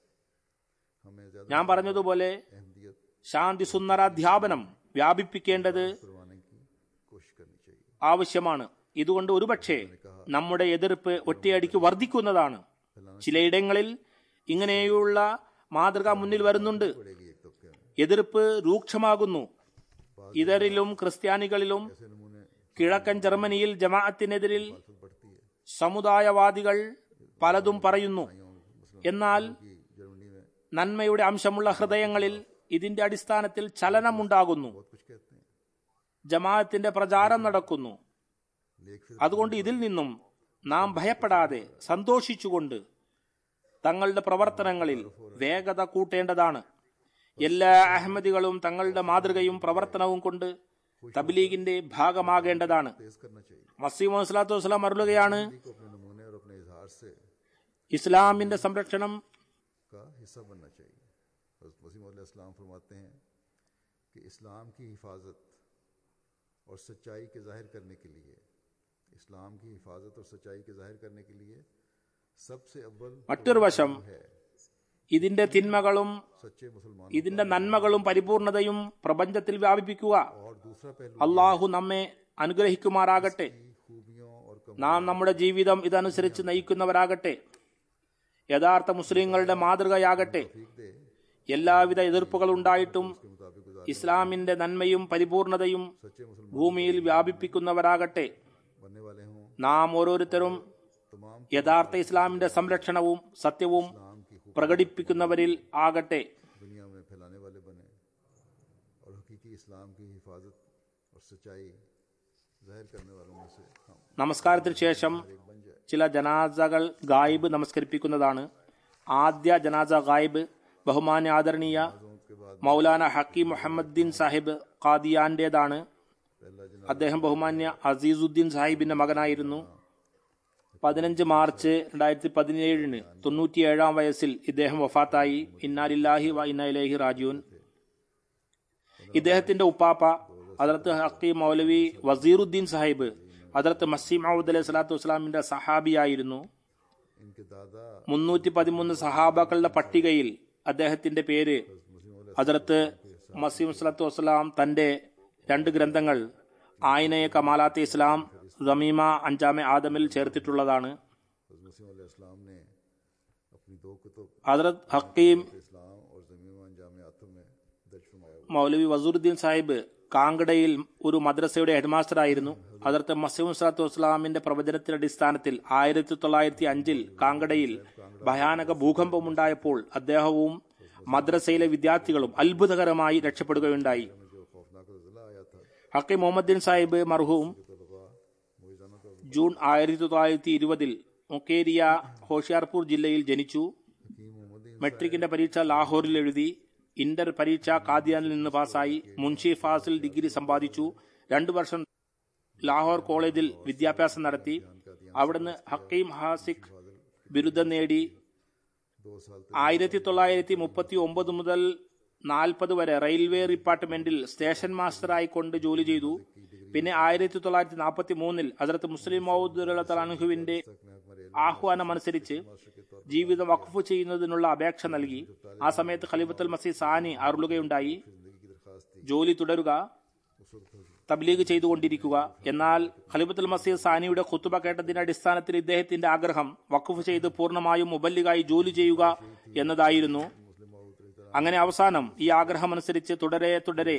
हमें ज्यादा ഞാൻ പറഞ്ഞതുപോലെ अहमदियत ശാന്തി സുന്ദരാധ്യാപനം വ്യാപിപ്പിക്കേണ്ടത് करवाने की कोशिश करनी चाहिए ആവശ്യമാണ് ഇതുകൊണ്ട് ഒരുപക്ഷെ നമ്മുടെ എതിർപ്പ് ഒറ്റയടിക്ക് വർദ്ധിക്കുന്നതാണ് ചിലയിടങ്ങളിൽ ഇങ്ങനെയുള്ള മാതൃക മുന്നിൽ വരുന്നുണ്ട് पड़ेगी एक तबके में എതിർപ്പ് രൂക്ഷമാകുന്നു ഇതരിലും ക്രിസ്ത്യാനികളിലും ऐसे नमूने കിഴക്കൻ ജർമ്മനിയിൽ ജമാഅത്തിനെതിരിൽ फल बढ़ती है സമുദായവാദികൾ പലതും പറയുന്നു എന്നാൽ कि जर्मनी में നന്മയുടെ അംശമുള്ള ഹൃദയങ്ങളിൽ ഇതിന്റെ അടിസ്ഥാനത്തിൽ ചലനമുണ്ടാകുന്നു बहुत कुछ कहते हैं ജമാഅത്തിന്റെ പ്രചാരം നടക്കുന്നു लेख फिर അതുകൊണ്ട് ഇതിൽ നിന്നും നാം ഭയപ്പെടാതെ സന്തോഷിച്ചുകൊണ്ട് തങ്ങളുടെ പ്രവർത്തനങ്ങളിൽ വേഗത കൂട്ടേണ്ടതാണ് എല്ലാ അഹമ്മദികളും തങ്ങളുടെ മാതൃകയും പ്രവർത്തനവും കൊണ്ട് തബ്ലീഗിന്റെ ഭാഗമാകേണ്ടതാണ് तेज करना चाहिए മസീം വസ്ലാത്തു വസ്സലാം അരുളുകയാണ് को अपने नमूने और अपने इजहार से ഇസ്ലാമിന്റെ സംരക്ഷണം का हिस्सा बनना चाहिए हज़रत वसीम इस्लाम फरमाते हैं कि इस्लाम की हिफाजत और सच्चाई के जाहिर करने के लिए इस्लाम की हिफाजत और सच्चाई के जाहिर करने के लिए सबसे अव्वल മറ്റൊരു വശം है ഇതിന്റെ തിന്മകളും सच्चे मुसलमान ഇതിന്റെ നന്മകളും പരിപൂർണതയും പ്രപഞ്ചത്തിൽ വ്യാപിപ്പിക്കുക और दूसरा पहलू അള്ളാഹു നമ്മെ അനുഗ്രഹിക്കുമാറാകട്ടെ की खूबियों और कम നാം നമ്മുടെ ജീവിതം ഇതനുസരിച്ച് നയിക്കുന്നവരാകട്ടെ യഥാർത്ഥ മുസ്ലിങ്ങളുടെ മാതൃകയാകട്ടെ दे എല്ലാവിധ എതിർപ്പുകൾ ഉണ്ടായിട്ടും के मुताबिक गुजार ഇസ്ലാമിന്റെ നന്മയും പരിപൂർണതയും सच्चे मुसलमान ഭൂമിയിൽ വ്യാപിപ്പിക്കുന്നവരാകട്ടെ बनने वाले हों നാം ഓരോരുത്തരും तमाम യഥാർത്ഥ ഇസ്ലാമിന്റെ സംരക്ഷണവും സത്യവും इस्लाम की खूब പ്രകടിപ്പിക്കുന്നവരിൽ ആകട്ടെ दुनिया में फैलाने वाले बने और हकीकी इस्लाम की हिफाजत और सच्चाई जाहिर करने वालों में से हम നമസ്കാരത്തിന് ശേഷം एक बन जाए ചില ജനാസകൾ ഗായിബ് നമസ്കരിപ്പിക്കുന്നതാണ് ആദ്യ ജനാസ ഗായിബ് ബഹുമാന്യ ആദരണീയ उसके बाद മൗലാന ഹക്കീം മുഹമ്മദ്ദീൻ സാഹിബ് ഖാദിയാന്റേതാണ് पहला जना അദ്ദേഹം ബഹുമാന്യ അസീസുദ്ദീൻ സാഹിബിന്റെ മകനായിരുന്നു പതിനഞ്ച് മാർച്ച് രണ്ടായിരത്തി പതിനേഴിന് തൊണ്ണൂറ്റിയേഴാം വയസ്സിൽ ഇദ്ദേഹം വഫാത്തായി ഇന്നാലില്ലാഹി വ ഇന്നയിലേഹി റാജൂൻ ഇദ്ദേഹത്തിന്റെ ഉപ്പാപ്പ അതിർത്ത് ഹക്കീം മൗലവി വസീറുദ്ദീൻ സാഹിബ് അതിർത്ത് മസീം മഹൂദ് അലൈഹി സ്വലാത്തു വസ്സലാമിന്റെ സഹാബിയായിരുന്നു इनके दादा മുന്നൂറ്റി പതിമൂന്ന് സഹാബാക്കളുടെ പട്ടികയിൽ അദ്ദേഹത്തിന്റെ പേര് ഹജറത്ത് മസീം സ്വലത്തു വസ്സലാം തന്റെ രണ്ട് ഗ്രന്ഥങ്ങൾ ആയിനയെ കമാലാത്തെ ഇസ്ലാം റമീമ അഞ്ചാമെ ആദമിൽ ചേർത്തിട്ടുള്ളതാണ് मसीम इस्लाम ने अपनी दो कुतुब ഹജറത് ഹക്കീം इस्लाम और जमीन जाम आतम में दर्ज फरमाया മൗലവി വസൂറുദ്ദീൻ സാഹിബ് കാങ്കടയിൽ ഒരു മദ്രസയുടെ ഹെഡ്മാസ്റ്റർ ആയിരുന്നു അതിർത്ത് മസീം സ്വലാത്തു വസ്സലാമിന്റെ പ്രവചനത്തിന്റെ അടിസ്ഥാനത്തിൽ ആയിരത്തി തൊള്ളായിരത്തി അഞ്ചിൽ കാങ്കടയിൽ ഭയാനക ഭൂകമ്പമുണ്ടായപ്പോൾ അദ്ദേഹവും മദ്രസയിലെ വിദ്യാർത്ഥികളും അത്ഭുതകരമായി രക്ഷപ്പെടുകയുണ്ടായി जो खौफनाक जिला आया था ഹക്കി മുഹമ്മദ്ദീൻ സാഹിബ് മർഹൂം तलबा मोजाना तो ജൂൺ ആയിരത്തി തൊള്ളായിരത്തി ഇരുപതിൽ മുക്കേരിയ ഹോഷിയാർപൂർ ജില്ലയിൽ ജനിച്ചു हकीम मोहम्मद മെട്രിക്കിന്റെ പരീക്ഷ ലാഹോറിൽ എഴുതി ഇന്റർ പരീക്ഷ കാദിയാനിൽ നിന്ന് പാസ്സായി മുൻഷി ഫാസിൽ ഡിഗ്രി സമ്പാദിച്ചു രണ്ടു വർഷം ലാഹോർ കോളേജിൽ വിദ്യാഭ്യാസം നടത്തി അവിടുന്ന് ഹക്കീം ഹാസിഖ് ബിരുദം നേടി दो साल ആയിരത്തി തൊള്ളായിരത്തി മുപ്പത്തി ഒമ്പത് മുതൽ നാൽപ്പത് വരെ റെയിൽവേ ഡിപ്പാർട്ട്മെന്റിൽ സ്റ്റേഷൻ മാസ്റ്ററായി കൊണ്ട് ജോലി ചെയ്തു പിന്നെ ആയിരത്തി തൊള്ളായിരത്തി നാൽപ്പത്തി മൂന്നിൽ ഹസരത്ത് മുസ്ലിം മൗദുൽ തലാൻഹുവിന്റെ तक में हमारे ആഹ്വാനമനുസരിച്ച് ജീവിതം വഖഫ് ചെയ്യുന്നതിനുള്ള അപേക്ഷ നൽകി ആ സമയത്ത് ഖലീഫത്തുൽ മസീദ് സാനി അരുളുകയുണ്ടായി जिंदगी की दरखास्त थी ജോലി തുടരുക उस वक्त തബ്ലീഗ് ചെയ്തുകൊണ്ടിരിക്കുക എന്നാൽ ഖലീഫത്തുൽ മസീദ് സാനിയുടെ ഖുത്തുബ കേട്ടതിന്റെ അടിസ്ഥാനത്തിൽ ഇദ്ദേഹത്തിന്റെ ആഗ്രഹം വഖഫ് ചെയ്ത് പൂർണ്ണമായും മുബല്ലിഗായി ജോലി ചെയ്യുക എന്നതായിരുന്നു मुस्लिम मऊद रही तरह അങ്ങനെ അവസാനം ഈ ആഗ്രഹം അനുസരിച്ച് തുടരെ തുടരെ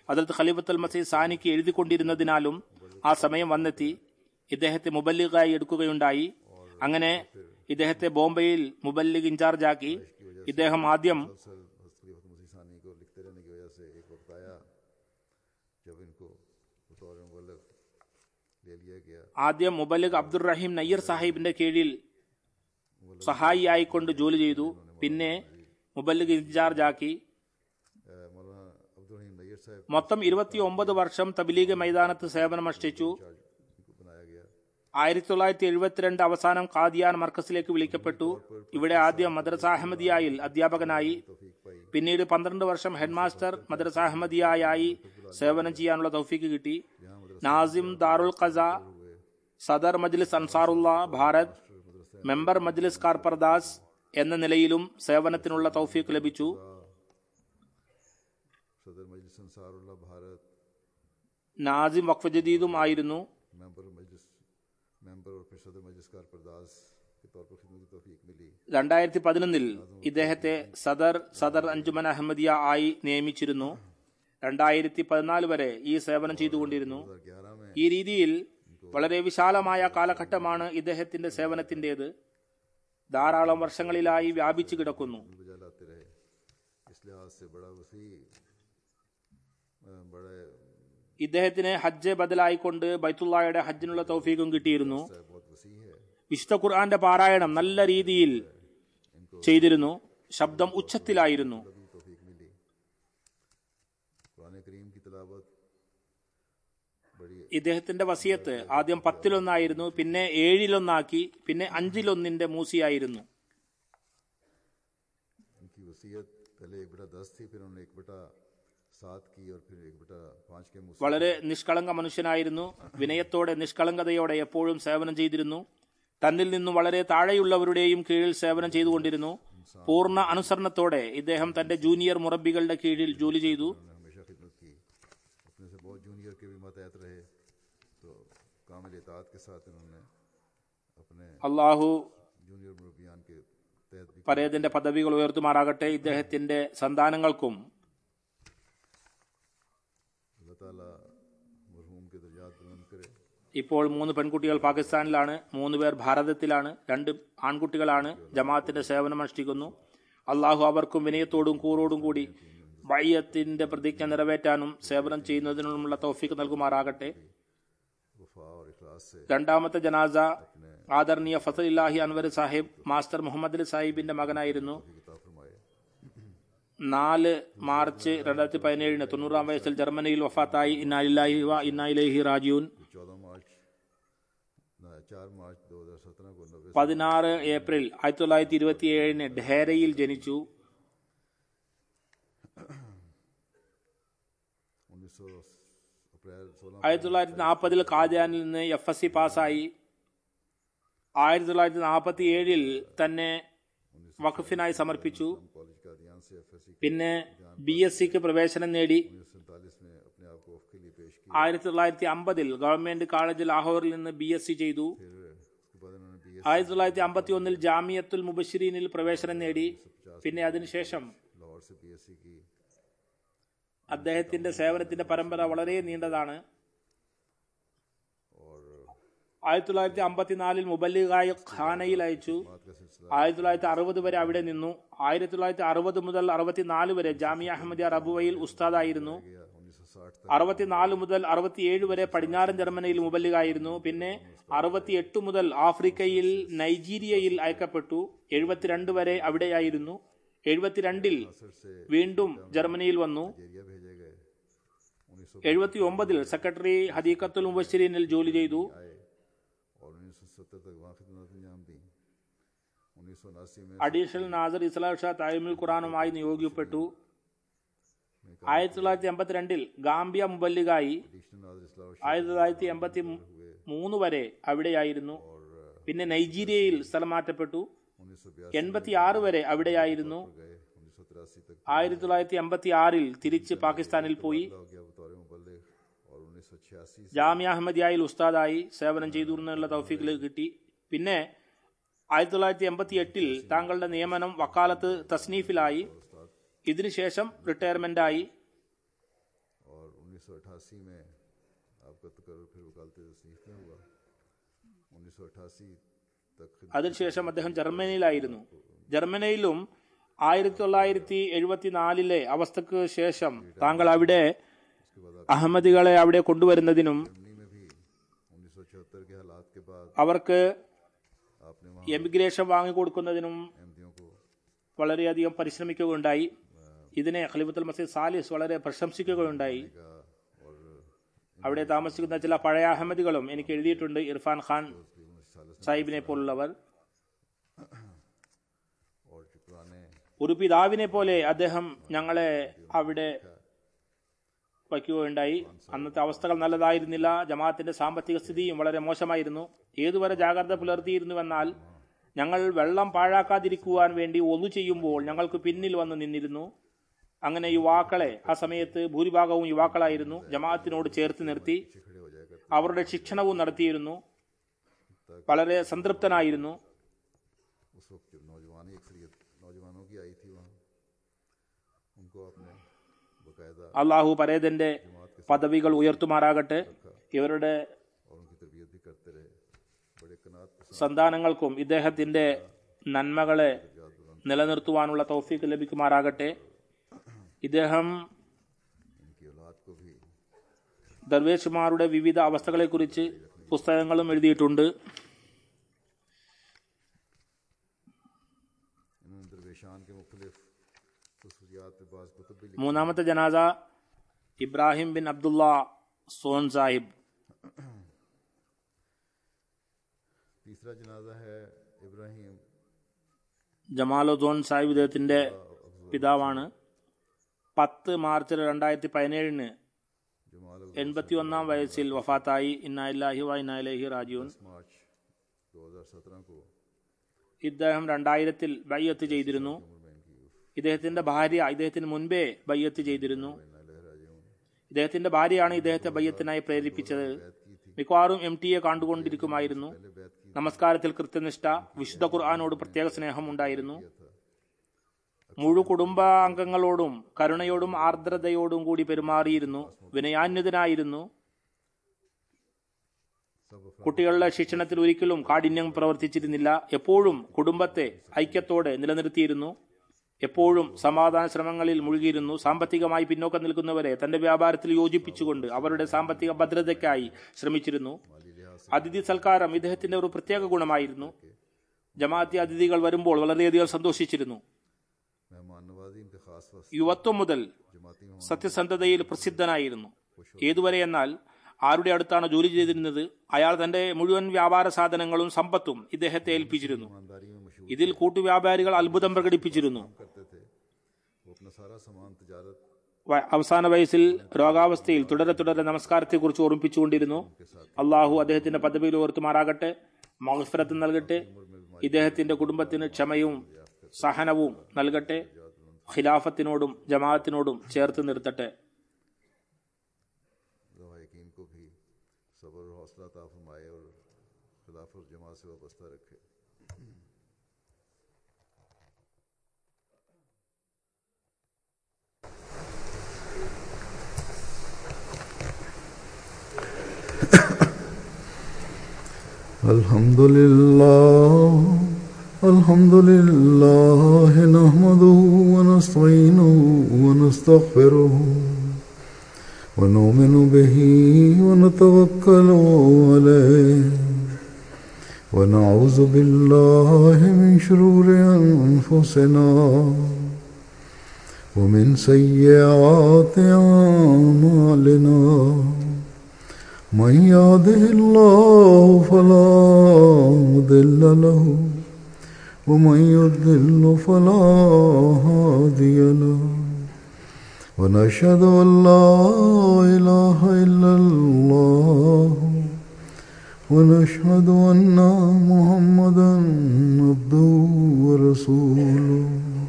അതിർത്ത് ഖലീഫത്തുൽ മസീദ് സാനിക്ക് എഴുതിക്കൊണ്ടിരുന്നതിനാലും ആ സമയം വന്നെത്തി ഇദ്ദേഹത്തെ മുബല്ലിഗായി എടുക്കുകയുണ്ടായി അങ്ങനെ ഇദ്ദേഹത്തെ ബോംബെയിൽ മുബല്ലിഗ് ഇൻചാർജാക്കി ഇദ്ദേഹം ആദ്യം असल खलीफत मसीह सानी को लिखते रहने की वजह से एक वक्त आया जब इनको बतौर मुबलक ले लिया गया ആദ്യം മുബല്ലിഗ് അബ്ദുർ റഹീം നയ്യർ സാഹിബിന്റെ കീഴിൽ സഹായിയായിക്കൊണ്ട് ജോലി ചെയ്തു പിന്നെ മുബല്ലിഗ് ഇൻചാർജാക്കി अ, मौलाना अब्दुल रहीम नैयर साहब മൊത്തം ഇരുപത്തി ഒമ്പത് വർഷം തബ്ലീഗ് മൈതാനത്ത് സേവനമനുഷ്ഠിച്ചു को बनाया गया ആയിരത്തി തൊള്ളായിരത്തി എഴുപത്തിരണ്ട് അവസാനം ഖാദിയാൻ മർക്കസിലേക്ക് വിളിക്കപ്പെട്ടു ഇവിടെ ആദ്യം മദ്രസ അഹമ്മദിയായിൽ അധ്യാപകനായി तौफीक पाई പിന്നീട് പന്ത്രണ്ട് വർഷം ഹെഡ്മാസ്റ്റർ മദ്രസ അഹമ്മദിയായി സേവനം ചെയ്യാനുള്ള തൗഫീക്ക് കിട്ടി നാസിം ദാറുൽ ഖസ സദർ മജ്ലിസ് അൻസാറുള്ള ഭാരത് മെമ്പർ മജ്ലിസ് കാർപർദാസ് എന്ന നിലയിലും സേവനത്തിനുള്ള തൗഫീക്ക് ലഭിച്ചു सदर मजलिस अंसारुल्लाह भारत നാസിം വഖഫ് ജദീദും ആയിരുന്നു मेंबर मजलिस मेंबर और फिर सदर मजलिस कारपरदास के तौर पर खिदमत की तौफीक मिली രണ്ടായിരത്തി പതിനൊന്നിൽ ഇദ്ദേഹത്തെ സദർ സദർ അഞ്ജുമൻ അഹമ്മദിയ ആയി നിയമിച്ചിരുന്നു രണ്ടായിരത്തി പതിനാല് വരെ ഈ സേവനം ചെയ്തുകൊണ്ടിരുന്നു 2011 में ഈ രീതിയിൽ വളരെ വിശാലമായ കാലഘട്ടമാണ് ഇദ്ദേഹത്തിന്റെ സേവനത്തിന്റേത് ധാരാളം വർഷങ്ങളിലായി വ്യാപിച്ചു കിടക്കുന്നു बजा लाते रहे इस लिहाज से बड़ा वसी अ, बड़े ഇദ്ദേഹത്തിന് ഹജ്ജ് ബദലായിക്കൊണ്ട് ബൈത്തുള്ളായുടെ ഹജ്ജിനുള്ള തൗഫീഖും കിട്ടിയിരുന്നു बहुत वसी है വിശുദ്ധ ഖുർആന്റെ പാരായണം നല്ല രീതിയിൽ ചെയ്തിരുന്നു ശബ്ദം ഉച്ചത്തിലായിരുന്നു भी तौफीक मिली कुरान करीम की तलावत बड़ी ഇദ്ദേഹത്തിന്റെ വസിയത്ത് ആദ്യം പത്തിലൊന്നായിരുന്നു പിന്നെ ഏഴിലൊന്നാക്കി പിന്നെ അഞ്ചിലൊന്നിന്റെ മൂസിയായിരുന്നു उनकी वसीयत पहले एक बटा दस थी फिर उन्होंने एक बटा सात की और फिर एक बटा पाँच के मुझसे വളരെ നിഷ്കളങ്ക മനുഷ്യനായിരുന്നു വിനയത്തോടെ നിഷ്കളങ്കതയോടെ എപ്പോഴും സേവനം ചെയ്തിരുന്നു തന്നിൽ നിന്നും വളരെ താഴെയുള്ളവരുടെയും കീഴിൽ സേവനം ചെയ്തുകൊണ്ടിരുന്നു പൂർണ്ണ അനുസരണത്തോടെ ഇദ്ദേഹം തന്റെ ജൂനിയർ മുറബികളുടെ കീഴിൽ ജോലി ചെയ്തു उन्होंने हमेशा खिदमत की अपने से बहुत जूनियर के भी मतहत रहे तो कामिल इतात के साथ इन्होंने अपने അള്ളാഹു जूनियर मुरबियान के तहत भी പരേതിന്റെ പദവികൾ ഉയർത്തുമാറാകട്ടെ ഇദ്ദേഹത്തിന്റെ സന്താനങ്ങൾക്കും अल्लाह ताला मरहूम के दर्जात बुलंद करे ഇപ്പോൾ മൂന്ന് പെൺകുട്ടികൾ പാകിസ്ഥാനിലാണ് മൂന്ന് പേർ ഭാരതത്തിലാണ് രണ്ട് ആൺകുട്ടികളാണ് ജമാഅത്തിന്റെ സേവനം അനുഷ്ഠിക്കുന്നു അള്ളാഹു അവർക്കും വിനയത്തോടും കൂറോടും കൂടി വയ്യത്തിന്റെ പ്രതിജ്ഞ നിറവേറ്റാനും സേവനം ചെയ്യുന്നതിനുമുള്ള തൗഫീക്ക് നൽകുമാറാകട്ടെ वफा और इखलास से രണ്ടാമത്തെ ജനാസ ആദരണീയ ഫസലില്ലാഹി അൻവർ സാഹിബ് മാസ്റ്റർ മുഹമ്മദ് അലി സാഹിബിന്റെ മകനായിരുന്നു किताब फरमाए നാല് മാർച്ച് രണ്ടായിരത്തി പതിനേഴിന് തൊണ്ണൂറാം വയസ്സിൽ ജർമ്മനിയിൽ വഫാത്തായി ഇന്നാലില്ലാഹി വ ഇന്നായിലേഹി രാജീവൻ चौदह मार्च न- चार मार्च दो हजार सत्रह को नब्बे പതിനാറ് ഏപ്രിൽ ആയിരത്തി തൊള്ളായിരത്തി ഇരുപത്തി ഏഴിന് ഢേരയിൽ ജനിച്ചു उन्नीस सौ अप्रैल सोलह ആയിരത്തി തൊള്ളായിരത്തി നാൽപ്പതിൽ ഖാദിയാനിൽ നിന്ന് എഫ് എസ് സി പാസ്സായി ആയിരത്തി തൊള്ളായിരത്തി നാൽപ്പത്തി ഏഴിൽ തന്നെ വഖഫിനായി സമർപ്പിച്ചു कॉलेज का अध्ययन से एफ एस सी പിന്നെ ബി എസ് സിക്ക് പ്രവേശനം നേടി उन्नीस सौ सैंतालीस में अपने आप को वफ के लिए पेश किया ആയിരത്തി തൊള്ളായിരത്തി അമ്പതിൽ ഗവൺമെന്റ് കോളേജ് ലാഹോറിൽ നിന്ന് ബി എസ് സി ചെയ്തു फिर उसके बाद उन्होंने बी ആയിരത്തി തൊള്ളായിരത്തി അമ്പത്തി ഒന്നിൽ ജാമിയത്തുൽ മുബഷിരീനിൽ പ്രവേശനം നേടി പിന്നെ അതിനുശേഷം लाहौर से बी एस सी की അദ്ദേഹത്തിന്റെ സേവനത്തിന്റെ പരമ്പര വളരെ നീണ്ടതാണ് और ആയിരത്തി തൊള്ളായിരത്തി അമ്പത്തിനാലിൽ മുബല്ലിഗായി ഖാനയിൽ അയച്ചു बात का सिलसिला ആയിരത്തി തൊള്ളായിരത്തി അറുപത് വരെ അവിടെ നിന്നു ആയിരത്തി തൊള്ളായിരത്തി അറുപത് മുതൽ അറുപത്തിനാല് വരെ ജാമിയ അഹമ്മദിയ റബുവയിൽ ഉസ്താദായിരുന്നു गया उन्नीस सौ साठ तक അറുപത്തിനാല് മുതൽ അറുപത്തിയേഴ് വരെ പടിഞ്ഞാറൻ ജർമ്മനിയിൽ മുബല്ലിഗായിരുന്നു പിന്നെ അറുപത്തിയെട്ട് മുതൽ ആഫ്രിക്കയിൽ നൈജീരിയയിൽ അയക്കപ്പെട്ടു എഴുപത്തിരണ്ട് വരെ അവിടെയായിരുന്നു എഴുപത്തിരണ്ടിൽ असर से വീണ്ടും ജർമ്മനിയിൽ വന്നു नाइजीरिया भेजे गए उन्नीस सौ എഴുപത്തി ഒമ്പതിൽ സെക്രട്ടറി ഹദീഖത്തുൽ മുബഷിരീനിൽ ജോലി ചെയ്തു आए और उन्नीस सौ सत्तर तक वहाँ खिदमत अंजाम दी उन्नीस सौ उनासी में അഡീഷണൽ നാസർ ഇസ്ലാം ഷാ തായ്മുൽ ഖുറാനുമായി നിയോഗിക്കപ്പെട്ടു ആയിരത്തി തൊള്ളായിരത്തി എൺപത്തിരണ്ടിൽ ഗാംബിയ മുബല്ലിഗായി एडिशनल नाजर इस्लाम ആയിരത്തി തൊള്ളായിരത്തി എൺപത്തി മൂന്ന് വരെ അവിടെയായിരുന്നു പിന്നെ നൈജീരിയയിൽ സ്ഥലം മാറ്റപ്പെട്ടു उन्नीस सौ बयासी എൺപത്തി ആറ് വരെ അവിടെയായിരുന്നു गए उन्नीस सौ तिरासी तक ആയിരത്തി തൊള്ളായിരത്തി എൺപത്തി ആറിൽ തിരിച്ച് പാകിസ്ഥാനിൽ പോയി हो गया बतौर मुबल्लिग और उन्नीस सौ छियासी से ജാമ്യ അഹമ്മദിയായിൽ ഉസ്താദായി സേവനം ചെയ്തിരുന്നുള്ള തൗഫീഖിൽ കിട്ടി പിന്നെ ആയിരത്തി തൊള്ളായിരത്തി എൺപത്തി എട്ടിൽ താങ്കളുടെ നിയമനം വക്കാലത്ത് തസ്നീഫിലായി ഇതിനുശേഷം റിട്ടയർമെന്റായി और 1988 में आपका तकर फिर वकालत तसनीफ में हुआ 1988 तक खिद- അതിനുശേഷം അദ്ദേഹം ജർമ്മനിയിലായിരുന്നു ജർമ്മനിയിലും ആയിരത്തി തൊള്ളായിരത്തി എഴുപത്തിനാലിലെ അവസ്ഥക്ക് ശേഷം താങ്കൾ അവിടെ उसके बाद आप അഹമ്മദികളെ അവിടെ കൊണ്ടുവരുന്നതിനും जर्मनी में भी 1974 के हालात के बाद അവർക്ക് आपने वहाँ എമിഗ്രേഷൻ വാങ്ങിക്കൊടുക്കുന്നതിനും अहमदियों को വളരെയധികം പരിശ്രമിക്കുകയുണ്ടായി ഇതിനെ ഖലീഫത്തുൽ മസീദ് സാലിസ് വളരെ പ്രശംസിക്കുകയുണ്ടായി का और അവിടെ താമസിക്കുന്ന ചില പഴയ അഹമ്മദികളും എനിക്ക് എഴുതിയിട്ടുണ്ട് ഇർഫാൻ ഖാൻ സാഹിബിനെ പോലുള്ളവർ और जो पुराने ഒരു പിതാവിനെ പോലെ അദ്ദേഹം ഞങ്ങളെ അവിടെ വയ്ക്കുകയുണ്ടായി അന്നത്തെ അവസ്ഥകൾ നല്ലതായിരുന്നില്ല ജമാഅത്തിന്റെ സാമ്പത്തിക സ്ഥിതിയും വളരെ മോശമായിരുന്നു ഏതുവരെ ജാഗ്രത പുലർത്തിയിരുന്നുവെന്നാൽ ഞങ്ങൾ വെള്ളം പാഴാക്കാതിരിക്കുവാൻ വേണ്ടി ഒന്നു ചെയ്യുമ്പോൾ ഞങ്ങൾക്ക് പിന്നിൽ വന്ന് നിന്നിരുന്നു അങ്ങനെ യുവാക്കളെ ആ സമയത്ത് ഭൂരിഭാഗവും യുവാക്കളായിരുന്നു ജമാഅത്തിനോട് ചേർത്ത് നിർത്തി पीछे खड़े हो जाया करते അവരുടെ ശിക്ഷണവും നടത്തിയിരുന്നു വളരെ സംതൃപ്തനായിരുന്നു उस वक्त जब नौजवान अक्सरियत नौजवानों की आई थी वहाँ उनको आपने बाकायदा അള്ളാഹു പരേതന്റെ പദവികൾ ഉയർത്തുമാറാകട്ടെ ഇവരുടെ और उनकी तरबियत भी करते रहे बड़े कनात पसंद സന്താനങ്ങൾക്കും ഇദ്ദേഹത്തിന്റെ നന്മകളെ നിലനിർത്തുവാനുള്ള തൗഫീക്ക് ലഭിക്കുമാറാകട്ടെ ഇദ്ദേഹം इनकी औलाद को भी ദർവേഷുമാരുടെ വിവിധ അവസ്ഥകളെക്കുറിച്ച് പുസ്തകങ്ങളും എഴുതിയിട്ടുണ്ട് इन्होंने दरवेशान के मुख्तलिफ खसूसियात पे बाज़ कुतुब भी മൂന്നാമത്തെ ജനാസ ഇബ്രാഹിം ബിൻ അബ്ദുള്ള സോൻ സാഹിബ് तीसरा जनाजा है इब्राहिम ജമാലോ സോൻ സാഹിബ് ഇദ്ദേഹത്തിന്റെ പിതാവാണ് പത്ത് മാർച്ച് രണ്ടായിരത്തി പതിനേഴിന് जमाल എൺപത്തി ഒന്നാം വയസ്സിൽ വഫാത്തായി ഇന്നായില്ലാഹി വ ഇന്നായിലഹി റാജുൻ मार्च 2017 को ഇദ്ദേഹം രണ്ടായിരത്തിൽ ബയ്യത്ത് ചെയ്തിരുന്നു उम्र में इनकी ഇദ്ദേഹത്തിന്റെ ഭാര്യ ഇദ്ദേഹത്തിന് മുൻപേ ബയ്യത്ത് ചെയ്തിരുന്നു नाले राजून ഇദ്ദേഹത്തിന്റെ ഭാര്യയാണ് ഇദ്ദേഹത്തെ ബയ്യത്തിനായി പ്രേരിപ്പിച്ചത് മിക്കവാറും എം ടിയെ കണ്ടുകൊണ്ടിരിക്കുമായിരുന്നു पहले बैत की നമസ്കാരത്തിൽ കൃത്യനിഷ്ഠ വിശുദ്ധ ഖുർആാനോട് പ്രത്യേക സ്നേഹം ഉണ്ടായിരുന്നു മുഴു കുടുംബാംഗങ്ങളോടും കരുണയോടും ആർദ്രതയോടും കൂടി പെരുമാറിയിരുന്നു വിനയാന്വിതനായിരുന്നു सब अफराद കുട്ടികളുടെ ശിക്ഷണത്തിൽ ഒരിക്കലും കാഠിന്യം പ്രവർത്തിച്ചിരുന്നില്ല എപ്പോഴും കുടുംബത്തെ ഐക്യത്തോടെ നിലനിർത്തിയിരുന്നു എപ്പോഴും സമാധാന ശ്രമങ്ങളിൽ മുഴുകിയിരുന്നു സാമ്പത്തികമായി പിന്നോക്കം നിൽക്കുന്നവരെ തന്റെ വ്യാപാരത്തിൽ യോജിപ്പിച്ചുകൊണ്ട് അവരുടെ സാമ്പത്തിക ഭദ്രതയ്ക്കായി ശ്രമിച്ചിരുന്നു माली लिहाज से അതിഥി സൽക്കാരം ഇദ്ദേഹത്തിന്റെ ഒരു പ്രത്യേക ഗുണമായിരുന്നു ജമാഅത്തി അതിഥികൾ വരുമ്പോൾ വളരെയധികം സന്തോഷിച്ചിരുന്നു मेहमान नवाजी इनके खास वस्त യുവത്വം മുതൽ जमाती मेहमान സത്യസന്ധതയിൽ പ്രസിദ്ധനായിരുന്നു ഏതുവരെ എന്നാൽ ആരുടെ അടുത്താണ് ജോലി ചെയ്തിരുന്നത് അയാൾ തന്റെ മുഴുവൻ വ്യാപാര സാധനങ്ങളും സമ്പത്തും ഇദ്ദേഹത്തെ ഏൽപ്പിച്ചിരുന്നു ईमानदारी में मशहूर ഇതിൽ കൂട്ടുവ്യാപാരികൾ അത്ഭുതം പ്രകടിപ്പിച്ചിരുന്നു करते थे वो अपना सारा सामान तजारत വ- അവസാന വയസ്സിൽ രോഗാവസ്ഥയിൽ തുടരെ തുടരെ നമസ്കാരത്തെക്കുറിച്ച് ഓർമ്മിപ്പിച്ചുകൊണ്ടിരുന്നു അള്ളാഹു അദ്ദേഹത്തിന്റെ പദവിയിൽ ഉയർത്തുമാറാകട്ടെ മഹഫരത്ത് നൽകട്ടെ ഇദ്ദേഹത്തിന്റെ കുടുംബത്തിന് ക്ഷമയും സഹനവും നൽകട്ടെ ഖിലാഫത്തിനോടും ജമാഅത്തിനോടും ചേർത്ത് നിർത്തട്ടെ यकीन को भी सब्र और हौसला ता फरमाए और खिलाफ और जमात से वाबस्ता रखे الحمد لله الحمد لله نحمده ونستعينه ونستغفره ونؤمن به ونتوكل عليه ونعوذ بالله من شرور أنفسنا ومن سيئات أعمالنا من يهده الله فلا مضل له ومن يضلل فلا هادي له ونشهد أن لا إله إلا الله ونشهد أن محمدا عبده ورسوله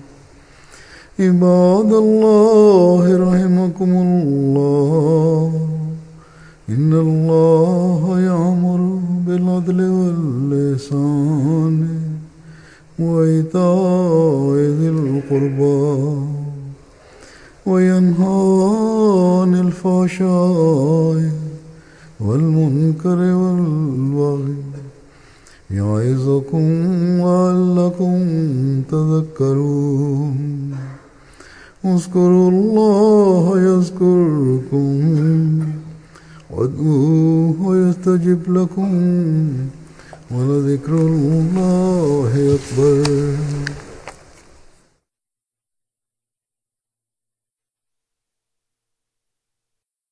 عباد الله رحمكم الله إن الله يأمر بالعدل واللسان وإيتاء ذي القربى وينهى عن الفحشاء والمنكر والبغي يعظكم لعلكم تذكرون اذكروا الله يذكركم وادعوه يستجب لكم ولذكر الله أكبر